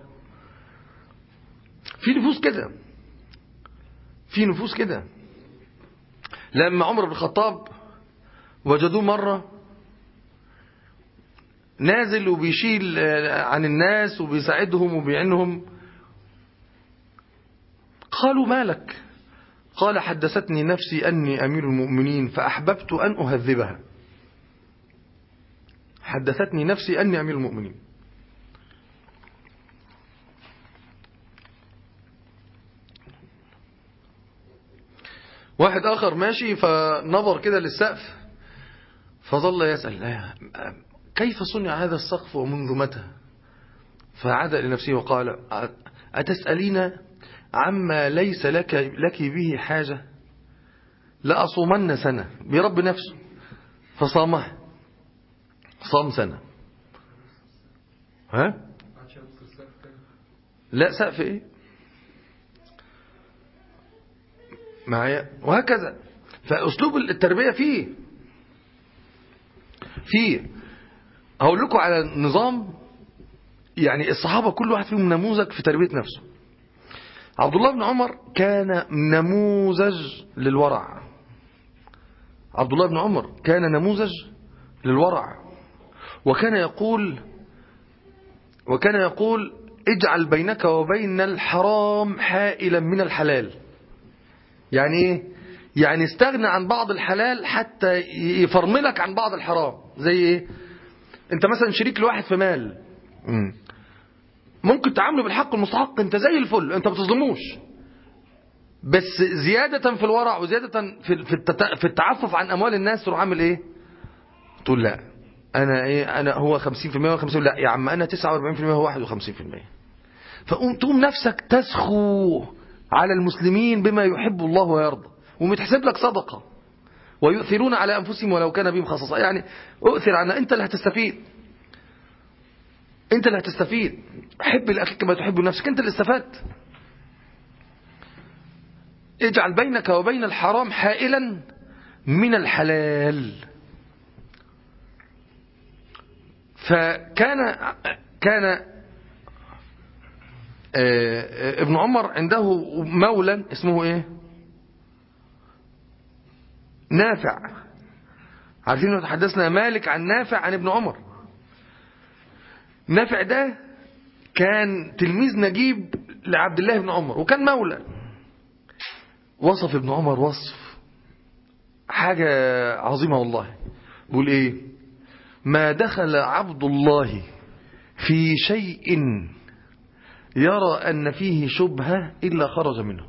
A: في نفوس كده في نفوس كده لما عمر بن الخطاب وجدوه مرة نازل وبيشيل عن الناس وبيساعدهم وبيعنهم قالوا مالك قال حدثتني نفسي أني أمير المؤمنين فأحببت أن أهذبها حدثتني نفسي أني أمير المؤمنين واحد آخر ماشي فنظر كده للسقف فظل يسأل كيف صنع هذا السقف ومنذ متى فعاد لنفسه وقال أتسألين عما ليس لك, لك به حاجة لأصومن سنة برب نفسه فصامه صام سنة ها لا سقف ايه معايا وهكذا فأسلوب التربية فيه فيه هقول لكم على نظام يعني الصحابة كل واحد فيهم نموذج في تربية نفسه عبد الله بن عمر كان نموذج للورع عبد الله بن عمر كان نموذج للورع وكان يقول وكان يقول اجعل بينك وبين الحرام حائلا من الحلال يعني ايه يعني استغنى عن بعض الحلال حتى يفرملك عن بعض الحرام زي ايه انت مثلا شريك لواحد في مال ممكن تعامله بالحق المستحق انت زي الفل انت ما بتظلموش بس زيادة في الورع وزيادة في في التعفف عن اموال الناس تروح عامل ايه تقول لا انا ايه انا هو 50% و50 لا يا عم انا 49% هو 51% فقوم تقوم نفسك تسخو على المسلمين بما يحب الله ويرضى ومتحسب لك صدقة ويؤثرون على أنفسهم ولو كان بهم خصصة يعني أؤثر عنها أنت اللي هتستفيد أنت اللي هتستفيد حب الأخي كما تحب نفسك أنت اللي استفدت اجعل بينك وبين الحرام حائلا من الحلال فكان كان ابن عمر عنده مولى اسمه ايه نافع عارفين انه تحدثنا مالك عن نافع عن ابن عمر نافع ده كان تلميذ نجيب لعبد الله بن عمر وكان مولى وصف ابن عمر وصف حاجة عظيمة والله بيقول ايه ما دخل عبد الله في شيء يرى أن فيه شبهة إلا خرج منه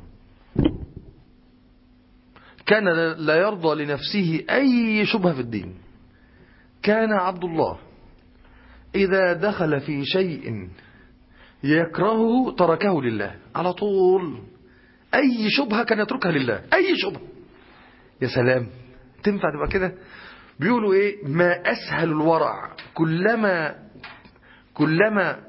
A: كان لا يرضى لنفسه أي شبهة في الدين كان عبد الله إذا دخل في شيء يكرهه تركه لله على طول أي شبهة كان يتركها لله أي شبهة يا سلام تنفع تبقى كده بيقولوا إيه ما أسهل الورع كلما كلما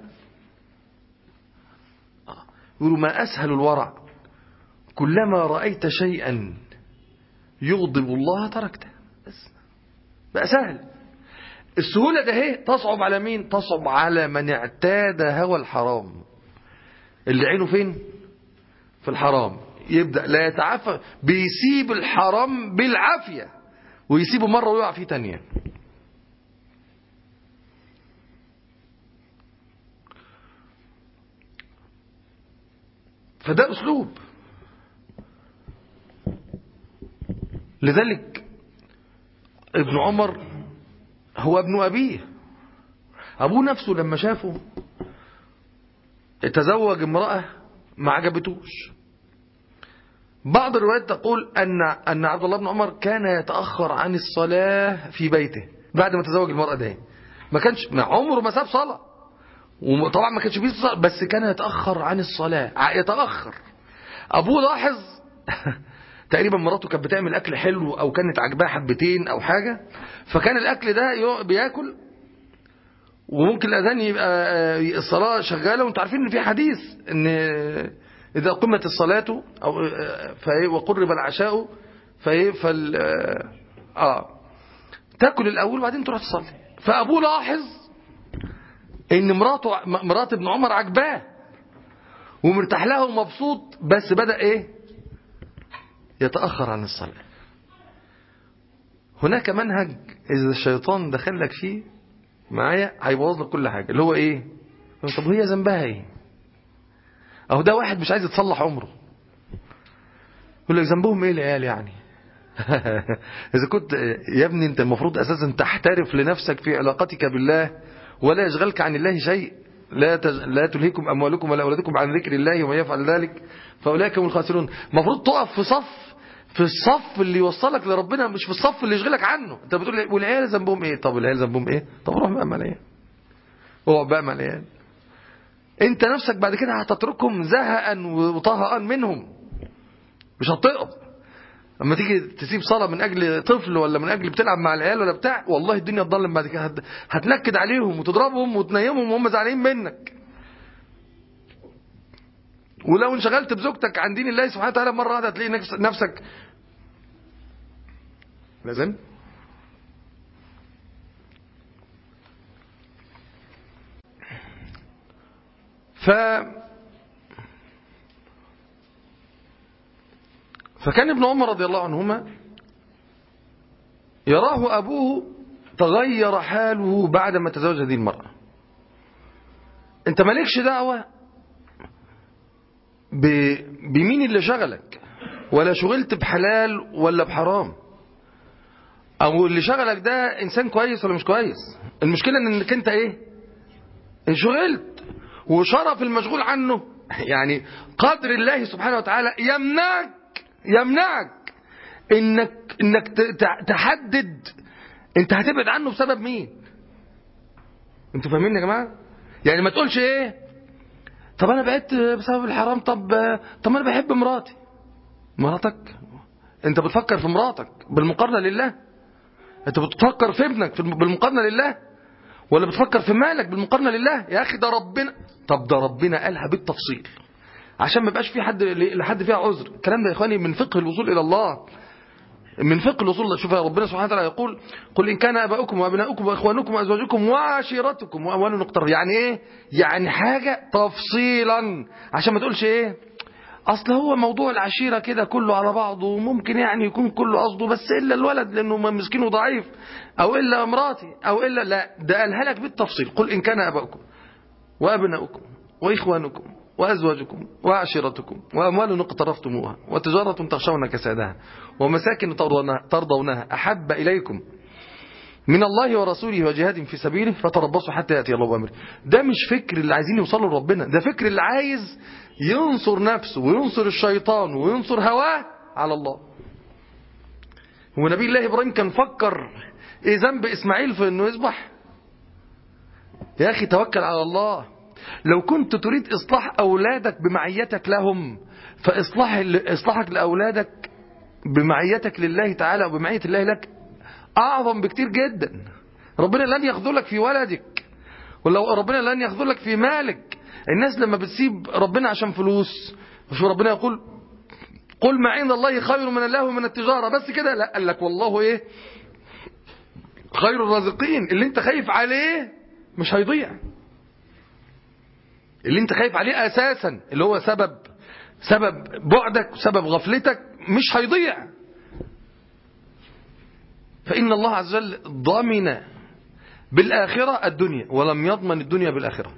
A: يقولوا ما أسهل الورع كلما رأيت شيئا يغضب الله تركته بس بقى سهل السهولة ده هي تصعب على مين تصعب على من اعتاد هوى الحرام اللي عينه فين في الحرام يبدأ لا يتعافى بيسيب الحرام بالعافية ويسيبه مرة ويقع فيه تانية فده أسلوب لذلك ابن عمر هو ابن أبيه أبوه نفسه لما شافه تزوج امرأة ما عجبتوش بعض الروايات تقول أن أن عبد الله بن عمر كان يتأخر عن الصلاة في بيته بعد ما تزوج المرأة دي ما كانش ما عمره ما ساب صلاة وطبعا ما كانش بيصلي صلاة بس كان يتأخر عن الصلاة يتأخر أبوه لاحظ تقريبا مراته كانت بتعمل أكل حلو أو كانت عجباه حبتين أو حاجة فكان الأكل ده بياكل وممكن الأذان يبقى الصلاة شغالة وانتوا عارفين ان في حديث ان إذا قمت الصلاة أو فايه وقرب العشاء فايه فال آه تاكل الأول وبعدين تروح تصلي فأبوه لاحظ ان مراته مرات ابن عمر عجباه ومرتاح لها ومبسوط بس بدأ ايه يتأخر عن الصلاة هناك منهج إذا الشيطان دخل لك فيه معايا هيبوظ لك كل حاجة اللي هو ايه طب هي ذنبها ايه اهو ده واحد مش عايز يتصلح عمره يقول لك ذنبهم ايه العيال يعني اذا كنت يا ابني انت المفروض اساسا تحترف لنفسك في علاقتك بالله ولا يشغلك عن الله شيء لا تج... لا تلهكم اموالكم ولا اولادكم عن ذكر الله ومن يفعل ذلك فاولئك هم الخاسرون المفروض تقف في صف في الصف اللي يوصلك لربنا مش في الصف اللي يشغلك عنه انت بتقول لي والعيال ذنبهم ايه طب العيال ذنبهم ايه طب روح بقى مع العيال اقعد بقى مع العيال انت نفسك بعد كده هتتركهم زهقا وطهقا منهم مش هتطقم اما تيجي تسيب صلاه من اجل طفل ولا من اجل بتلعب مع العيال ولا بتاع والله الدنيا تضلم بعد كده هتنكد عليهم وتضربهم وتنيمهم وهم زعلانين منك ولو انشغلت بزوجتك عن دين الله سبحانه وتعالى مرة واحدة هتلاقي نفسك لازم ف فكان ابن عمر رضي الله عنهما يراه أبوه تغير حاله بعدما تزوج هذه المرأة انت مالكش دعوة بمين اللي شغلك ولا شغلت بحلال ولا بحرام او اللي شغلك ده انسان كويس ولا مش كويس المشكلة انك انت ايه انشغلت وشرف المشغول عنه يعني قدر الله سبحانه وتعالى يمنعك يمنعك انك انك تحدد انت هتبعد عنه بسبب مين انتوا فاهمين يا جماعه يعني ما تقولش ايه طب انا بعدت بسبب الحرام طب طب انا بحب مراتي مراتك انت بتفكر في مراتك بالمقارنه لله انت بتفكر في ابنك بالمقارنه لله ولا بتفكر في مالك بالمقارنه لله يا اخي ده ربنا طب ده ربنا قالها بالتفصيل عشان ما يبقاش في حد لحد فيها عذر الكلام ده يا اخواني من فقه الوصول الى الله من فقه الوصول شوف ربنا سبحانه وتعالى يقول قل إن كان أباؤكم وأبناؤكم وإخوانكم وأزواجكم وعشيرتكم وأموال نقترف يعني إيه يعني حاجة تفصيلا عشان ما تقولش إيه أصل هو موضوع العشيرة كده كله على بعضه وممكن يعني يكون كله قصده بس إلا الولد لأنه مسكين وضعيف أو إلا امراتي أو إلا لا ده قالها لك بالتفصيل قل إن كان أباؤكم وأبناؤكم وإخوانكم وأزواجكم وعشيرتكم وأموال اقترفتموها وتجارة تخشون كسادها ومساكن ترضونها أحب إليكم من الله ورسوله وجهاد في سبيله فتربصوا حتى يأتي الله بأمره ده مش فكر اللي عايزين يوصلوا لربنا ده فكر اللي عايز ينصر نفسه وينصر الشيطان وينصر هواه على الله هو نبي الله إبراهيم كان فكر إيه ذنب إسماعيل في أنه يصبح يا أخي توكل على الله لو كنت تريد إصلاح أولادك بمعيتك لهم فإصلاح إصلاحك لأولادك بمعيتك لله تعالى وبمعية الله لك أعظم بكتير جدا ربنا لن يخذلك في ولدك ولو ربنا لن يخذلك في مالك الناس لما بتسيب ربنا عشان فلوس شو ربنا يقول قل ما عند الله خير من الله ومن التجارة بس كده لا قال لك والله ايه خير الرازقين اللي انت خايف عليه مش هيضيع اللي انت خايف عليه اساسا اللي هو سبب سبب بعدك وسبب غفلتك مش هيضيع فإن الله عز وجل ضمن بالآخرة الدنيا ولم يضمن الدنيا بالآخرة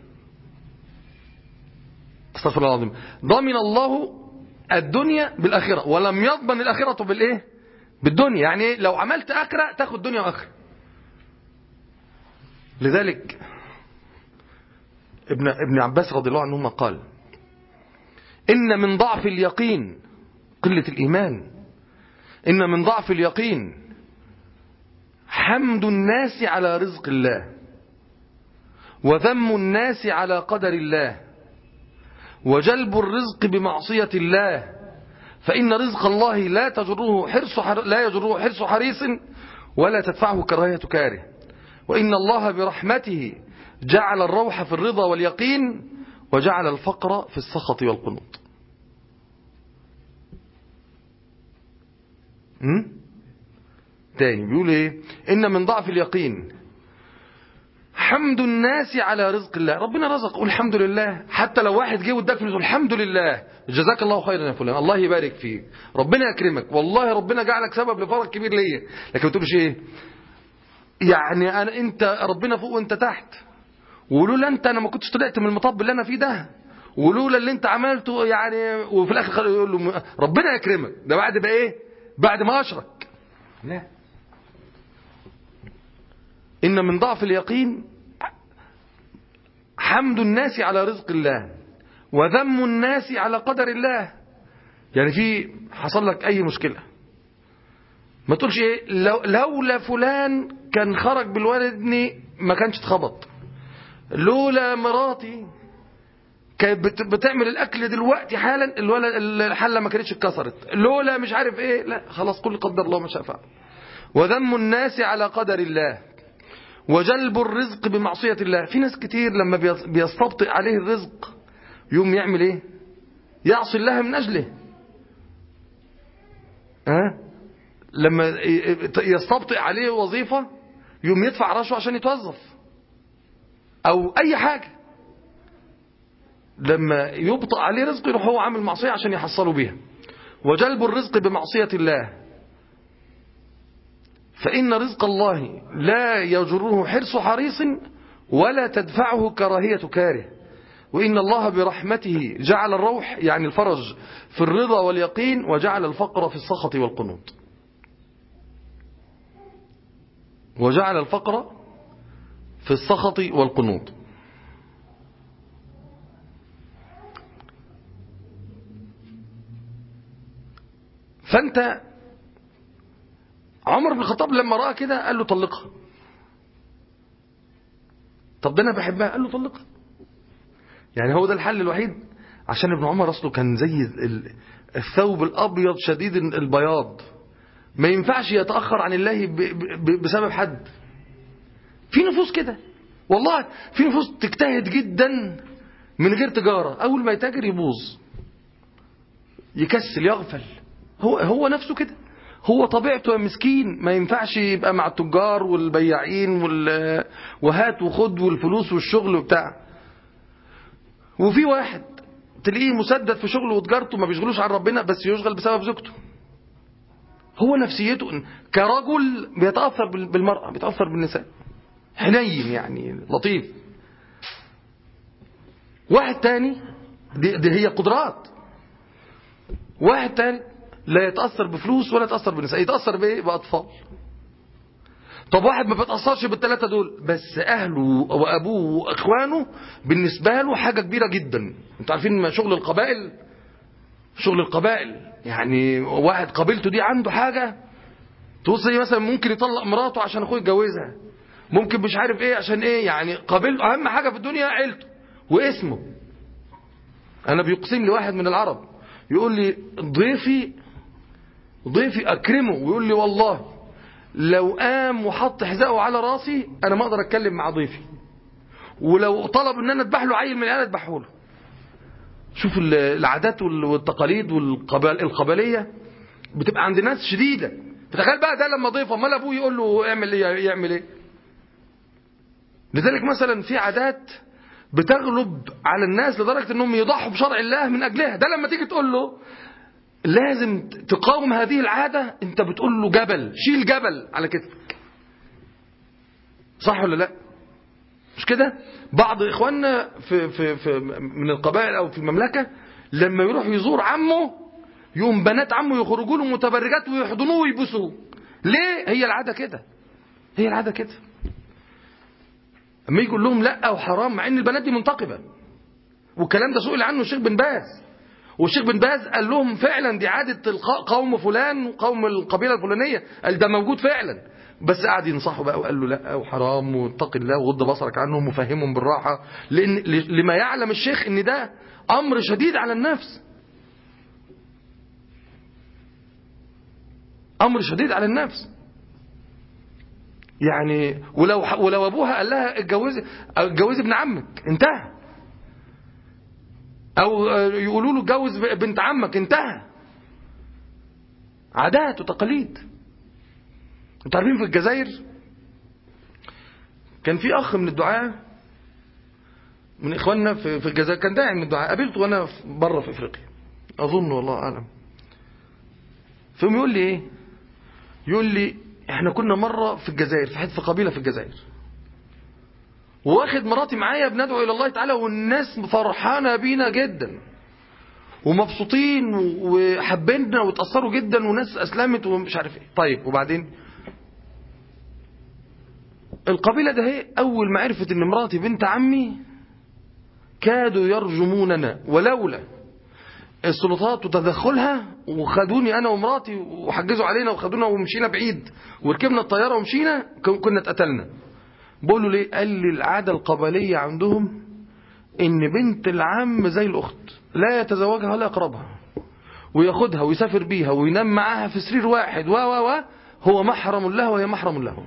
A: استغفر الله العظيم ضمن الله الدنيا بالآخرة ولم يضمن الآخرة بالإيه بالدنيا يعني لو عملت آخرة تاخد دنيا وآخرة لذلك ابن ابن عباس رضي الله عنهما قال إن من ضعف اليقين قلة الإيمان إن من ضعف اليقين حمد الناس على رزق الله وذم الناس على قدر الله وجلب الرزق بمعصية الله فإن رزق الله لا تجره حرص حر... لا يجره حرص حريص ولا تدفعه كراهية كاره وإن الله برحمته جعل الروح في الرضا واليقين وجعل الفقر في السخط والقنوط م? تاني بيقول ايه ان من ضعف اليقين حمد الناس على رزق الله ربنا رزق قول الحمد لله حتى لو واحد جه واداك فلوس الحمد لله جزاك الله خيرا يا فلان الله يبارك فيك ربنا يكرمك والله ربنا جعلك سبب لفرق كبير ليا لكن ما تقولش ايه يعني انا انت ربنا فوق وانت تحت ولولا انت انا ما كنتش طلعت من المطب اللي انا فيه ده ولولا اللي انت عملته يعني وفي الاخر يقول له ربنا يكرمك ده بعد بقى ايه بعد ما اشرك لا ان من ضعف اليقين حمد الناس على رزق الله وذم الناس على قدر الله يعني في حصل لك اي مشكله ما تقولش ايه لو لولا فلان كان خرج بالولد ابني ما كانش اتخبط لولا مراتي كانت بت- بتعمل الاكل دلوقتي حالا الولد الحله ما كانتش اتكسرت لولا مش عارف ايه لا خلاص كل قدر الله ما شاء فعل وذم الناس على قدر الله وجلب الرزق بمعصية الله في ناس كتير لما بيص- بيستبطئ عليه الرزق يوم يعمل ايه يعصي الله من اجله ها لما ي- يستبطئ عليه وظيفة يوم يدفع رشوة عشان يتوظف او اي حاجة لما يبطئ عليه رزق يروح هو عامل معصية عشان يحصلوا بيها وجلب الرزق بمعصية الله فإن رزق الله لا يجره حرص حريص ولا تدفعه كراهية كاره وإن الله برحمته جعل الروح يعني الفرج في الرضا واليقين وجعل الفقر في السخط والقنوط وجعل الفقر في السخط والقنوط فأنت عمر بن الخطاب لما رأى كده قال له طلقها طب ده انا بحبها قال له طلقها يعني هو ده الحل الوحيد عشان ابن عمر اصله كان زي ال- الثوب الابيض شديد البياض ما ينفعش يتاخر عن الله ب- ب- بسبب حد في نفوس كده والله في نفوس تجتهد جدا من غير تجاره اول ما يتاجر يبوظ يكسل يغفل هو هو نفسه كده هو طبيعته مسكين ما ينفعش يبقى مع التجار والبياعين وال... وهات وخد والفلوس والشغل وبتاع وفي واحد تلاقيه مسدد في شغله وتجارته ما بيشغلوش عن ربنا بس يشغل بسبب زوجته هو نفسيته إن- كرجل بيتأثر بال- بالمرأة بيتأثر بالنساء حنين يعني لطيف واحد تاني دي, دي هي قدرات واحد تاني لا يتأثر بفلوس ولا يتأثر بنساء يتأثر بإيه بأطفال طب واحد ما بيتأثرش بالثلاثة دول بس أهله وأبوه وإخوانه بالنسبة له حاجة كبيرة جدا انتوا عارفين ما شغل القبائل شغل القبائل يعني واحد قبيلته دي عنده حاجة توصل مثلا ممكن يطلق مراته عشان أخوه يتجوزها ممكن مش عارف ايه عشان ايه يعني قبيلته أهم حاجة في الدنيا عيلته واسمه أنا بيقسم لي واحد من العرب يقول لي ضيفي ضيفي أكرمه ويقول لي والله لو قام وحط حذاءه على راسي أنا ما أقدر أتكلم مع ضيفي ولو طلب ان انا اذبح له عيل من العيال اذبحه له شوف ال- العادات وال- والتقاليد والقبال القبليه بتبقى عند ناس شديده فتخيل بقى ده لما ضيف امال ابوه يقول له اعمل ايه يعمل ايه لذلك مثلا في عادات بتغلب على الناس لدرجه انهم يضحوا بشرع الله من اجلها ده لما تيجي تقول له لازم تقاوم هذه العاده انت بتقول له جبل شيل جبل على كتفك صح ولا لا مش كده بعض اخواننا في في في من القبائل او في المملكه لما يروح يزور عمه يقوم بنات عمه يخرجوا له متبرجات ويحضنوه ويبوسوه ليه هي العاده كده هي العاده كده اما يجي يقول لهم لا وحرام مع ان البنات دي منتقبه والكلام ده سئل عنه الشيخ بن باز والشيخ بن باز قال لهم فعلا دي عاده الق- قوم فلان وقوم القبيله الفلانيه قال ده موجود فعلا بس قعد ينصحه بقى وقال له لا وحرام واتق الله وغض بصرك عنهم وفهمهم بالراحه لان ل- لما يعلم الشيخ ان ده امر شديد على النفس امر شديد على النفس يعني ولو ولو ابوها قال لها اتجوزي اتجوزي ابن عمك انتهى او يقولوا له اتجوز بنت عمك انتهى عادات وتقاليد انتوا عارفين في الجزائر كان في اخ من الدعاة من اخواننا في في الجزائر كان داعي من الدعاة قابلته وانا في- بره في افريقيا اظن والله اعلم فيقوم يقول لي ايه يقول لي احنا كنا مرة في الجزائر في حته في قبيلة في الجزائر واخد مراتي معايا بندعو الى الله تعالى والناس فرحانة بينا جدا ومبسوطين وحبينا وتأثروا جدا وناس اسلمت ومش عارف ايه طيب وبعدين القبيلة ده هي اول ما عرفت ان مراتي بنت عمي كادوا يرجموننا ولولا السلطات وتدخلها وخدوني انا ومراتي وحجزوا علينا وخدونا ومشينا بعيد وركبنا الطياره ومشينا ك- كنا اتقتلنا بقول له ليه قال لي العاده القبليه عندهم ان بنت العم زي الاخت لا يتزوجها ولا يقربها وياخدها ويسافر بيها وينام معاها في سرير واحد و و و هو محرم له وهي محرم له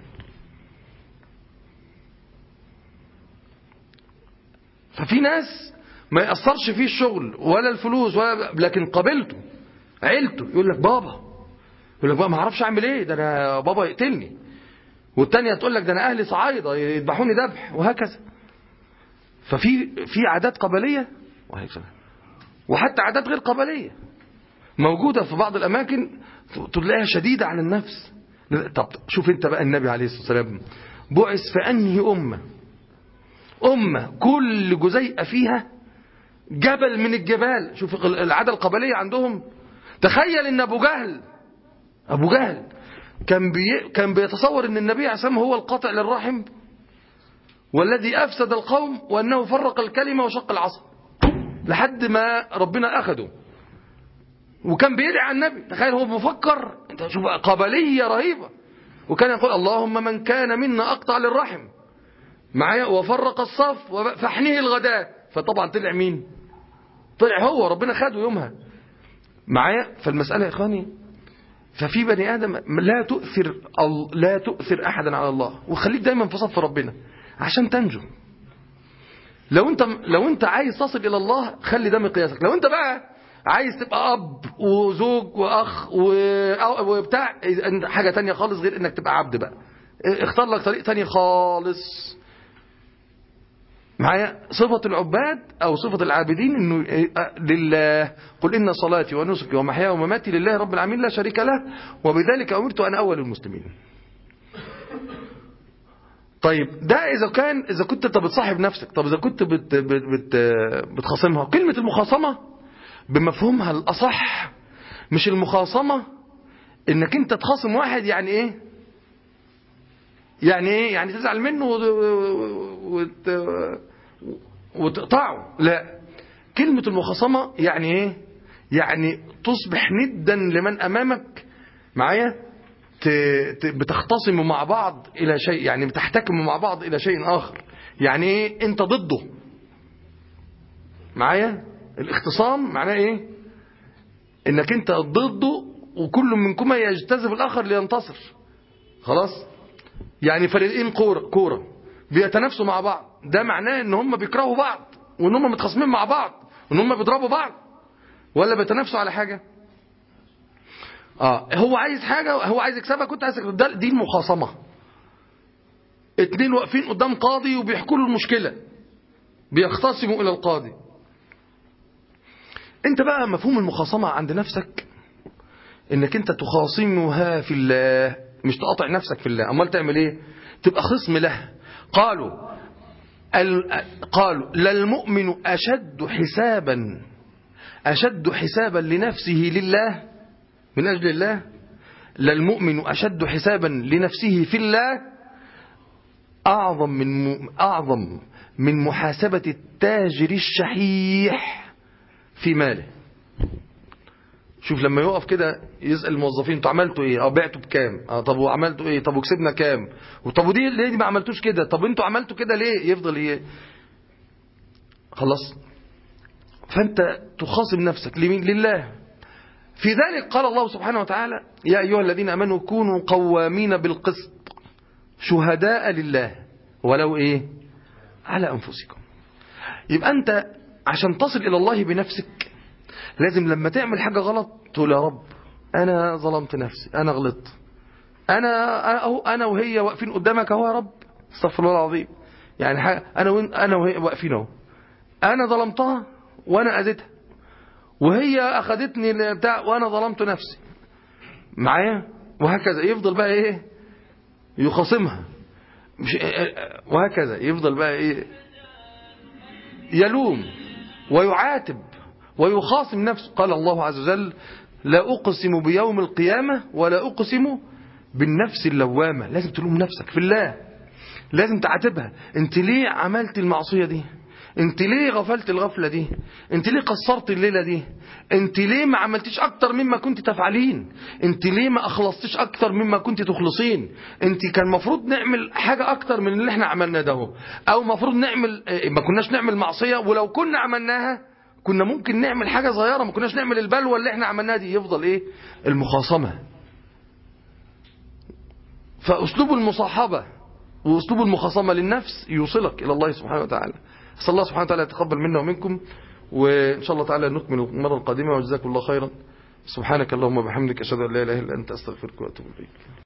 A: ففي ناس ما يأثرش فيه الشغل ولا الفلوس ولا لكن قابلته عيلته يقول لك بابا يقول لك بقى ما اعرفش اعمل ايه ده انا بابا يقتلني والتانية تقول لك ده انا اهلي صعايدة يذبحوني ذبح وهكذا ففي في عادات قبلية وعليكم السلام. وحتى عادات غير قبلية موجودة في بعض الأماكن تلاقيها شديدة على النفس طب شوف انت بقى النبي عليه الصلاة والسلام بعث في أنهي أمة أمة كل جزيئة فيها جبل من الجبال شوف العادة القبلية عندهم تخيل ان ابو جهل ابو جهل كان بي كان بيتصور ان النبي عليه الصلاه والسلام هو القاطع للرحم والذي افسد القوم وانه فرق الكلمه وشق العصا لحد ما ربنا اخده وكان بيدعي على النبي تخيل هو مفكر انت شوف قبليه رهيبه وكان يقول اللهم من كان منا اقطع للرحم معايا وفرق الصف فاحنيه الغداء فطبعا طلع مين طلع هو ربنا خده يومها معايا فالمسألة يا إخواني ففي بني آدم لا تؤثر لا تؤثر أحدا على الله وخليك دايما في صف ربنا عشان تنجو لو انت لو انت عايز تصل الى الله خلي ده مقياسك لو انت بقى عايز تبقى اب وزوج واخ وبتاع حاجه تانية خالص غير انك تبقى عبد بقى اختار لك طريق تاني خالص معايا صفة العباد أو صفة العابدين إنه لله قل إن صلاتي ونسكي ومحياي ومماتي لله رب العالمين لا شريك له وبذلك أمرت أنا أول المسلمين طيب ده إذا كان إذا كنت أنت بتصاحب نفسك طب إذا كنت بت بت بت بتخاصمها كلمة المخاصمة بمفهومها الأصح مش المخاصمة إنك أنت تخاصم واحد يعني إيه يعني ايه يعني تزعل منه وت... وتقطعه لا كلمة المخاصمة يعني ايه يعني تصبح ندا لمن امامك معايا ت... ت... بتختصموا مع بعض الى شيء يعني بتحتكموا مع بعض الى شيء اخر يعني ايه انت ضده معايا الاختصام معناه ايه انك انت ضده وكل منكما يجتذب الاخر لينتصر خلاص يعني فريقين كوره كوره بيتنافسوا مع بعض ده معناه ان هم بيكرهوا بعض وان هم متخاصمين مع بعض وان هم بيضربوا بعض ولا بيتنافسوا على حاجه اه هو عايز حاجه هو عايز يكسبها كنت عايز ده دي المخاصمه اتنين واقفين قدام قاضي وبيحكوا له المشكله بيختصموا الى القاضي انت بقى مفهوم المخاصمه عند نفسك انك انت تخاصمها في الله مش تقاطع نفسك في الله امال تعمل ايه تبقى خصم له قالوا ال... قالوا للمؤمن اشد حسابا اشد حسابا لنفسه لله من اجل الله للمؤمن اشد حسابا لنفسه في الله أعظم من م... أعظم من محاسبة التاجر الشحيح في ماله شوف لما يقف كده يسأل الموظفين انتوا عملتوا ايه اه بعتوا بكام اه طب وعملتوا ايه طب وكسبنا كام وطب ودي ليه دي ما عملتوش كده طب انتوا عملتوا كده ليه يفضل ايه خلاص فانت تخاصم نفسك لمين لله في ذلك قال الله سبحانه وتعالى يا أيها الذين أمنوا كونوا قوامين بالقسط شهداء لله ولو إيه على أنفسكم يبقى أنت عشان تصل إلى الله بنفسك لازم لما تعمل حاجة غلط تقول يا رب أنا ظلمت نفسي أنا غلطت أنا أهو أنا وهي واقفين قدامك أهو يا رب استغفر الله العظيم يعني حاجة أنا وين أنا وهي واقفين أهو أنا ظلمتها وأنا أذيتها وهي أخذتني بتاع وأنا ظلمت نفسي معايا وهكذا يفضل بقى إيه يخاصمها مش وهكذا يفضل بقى إيه يلوم ويعاتب ويخاصم نفسه قال الله عز وجل لا أقسم بيوم القيامة ولا أقسم بالنفس اللوامة لازم تلوم نفسك في الله لازم تعاتبها انت ليه عملت المعصية دي انت ليه غفلت الغفلة دي انت ليه قصرت الليلة دي انت ليه ما عملتيش اكتر مما كنت تفعلين انت ليه ما اخلصتيش اكتر مما كنت تخلصين انت كان مفروض نعمل حاجة اكتر من اللي احنا عملناه ده او مفروض نعمل ما كناش نعمل معصية ولو كنا عملناها كنا ممكن نعمل حاجة صغيرة ما كناش نعمل البلوى اللي احنا عملناها دي يفضل ايه المخاصمة فاسلوب المصاحبة واسلوب المخاصمة للنفس يوصلك الى الله سبحانه وتعالى أسأل الله سبحانه وتعالى يتقبل منا ومنكم وإن شاء الله تعالى نكمل المرة القادمة وجزاكم الله خيرا سبحانك اللهم وبحمدك أشهد أن لا إله إلا أنت أستغفرك وأتوب إليك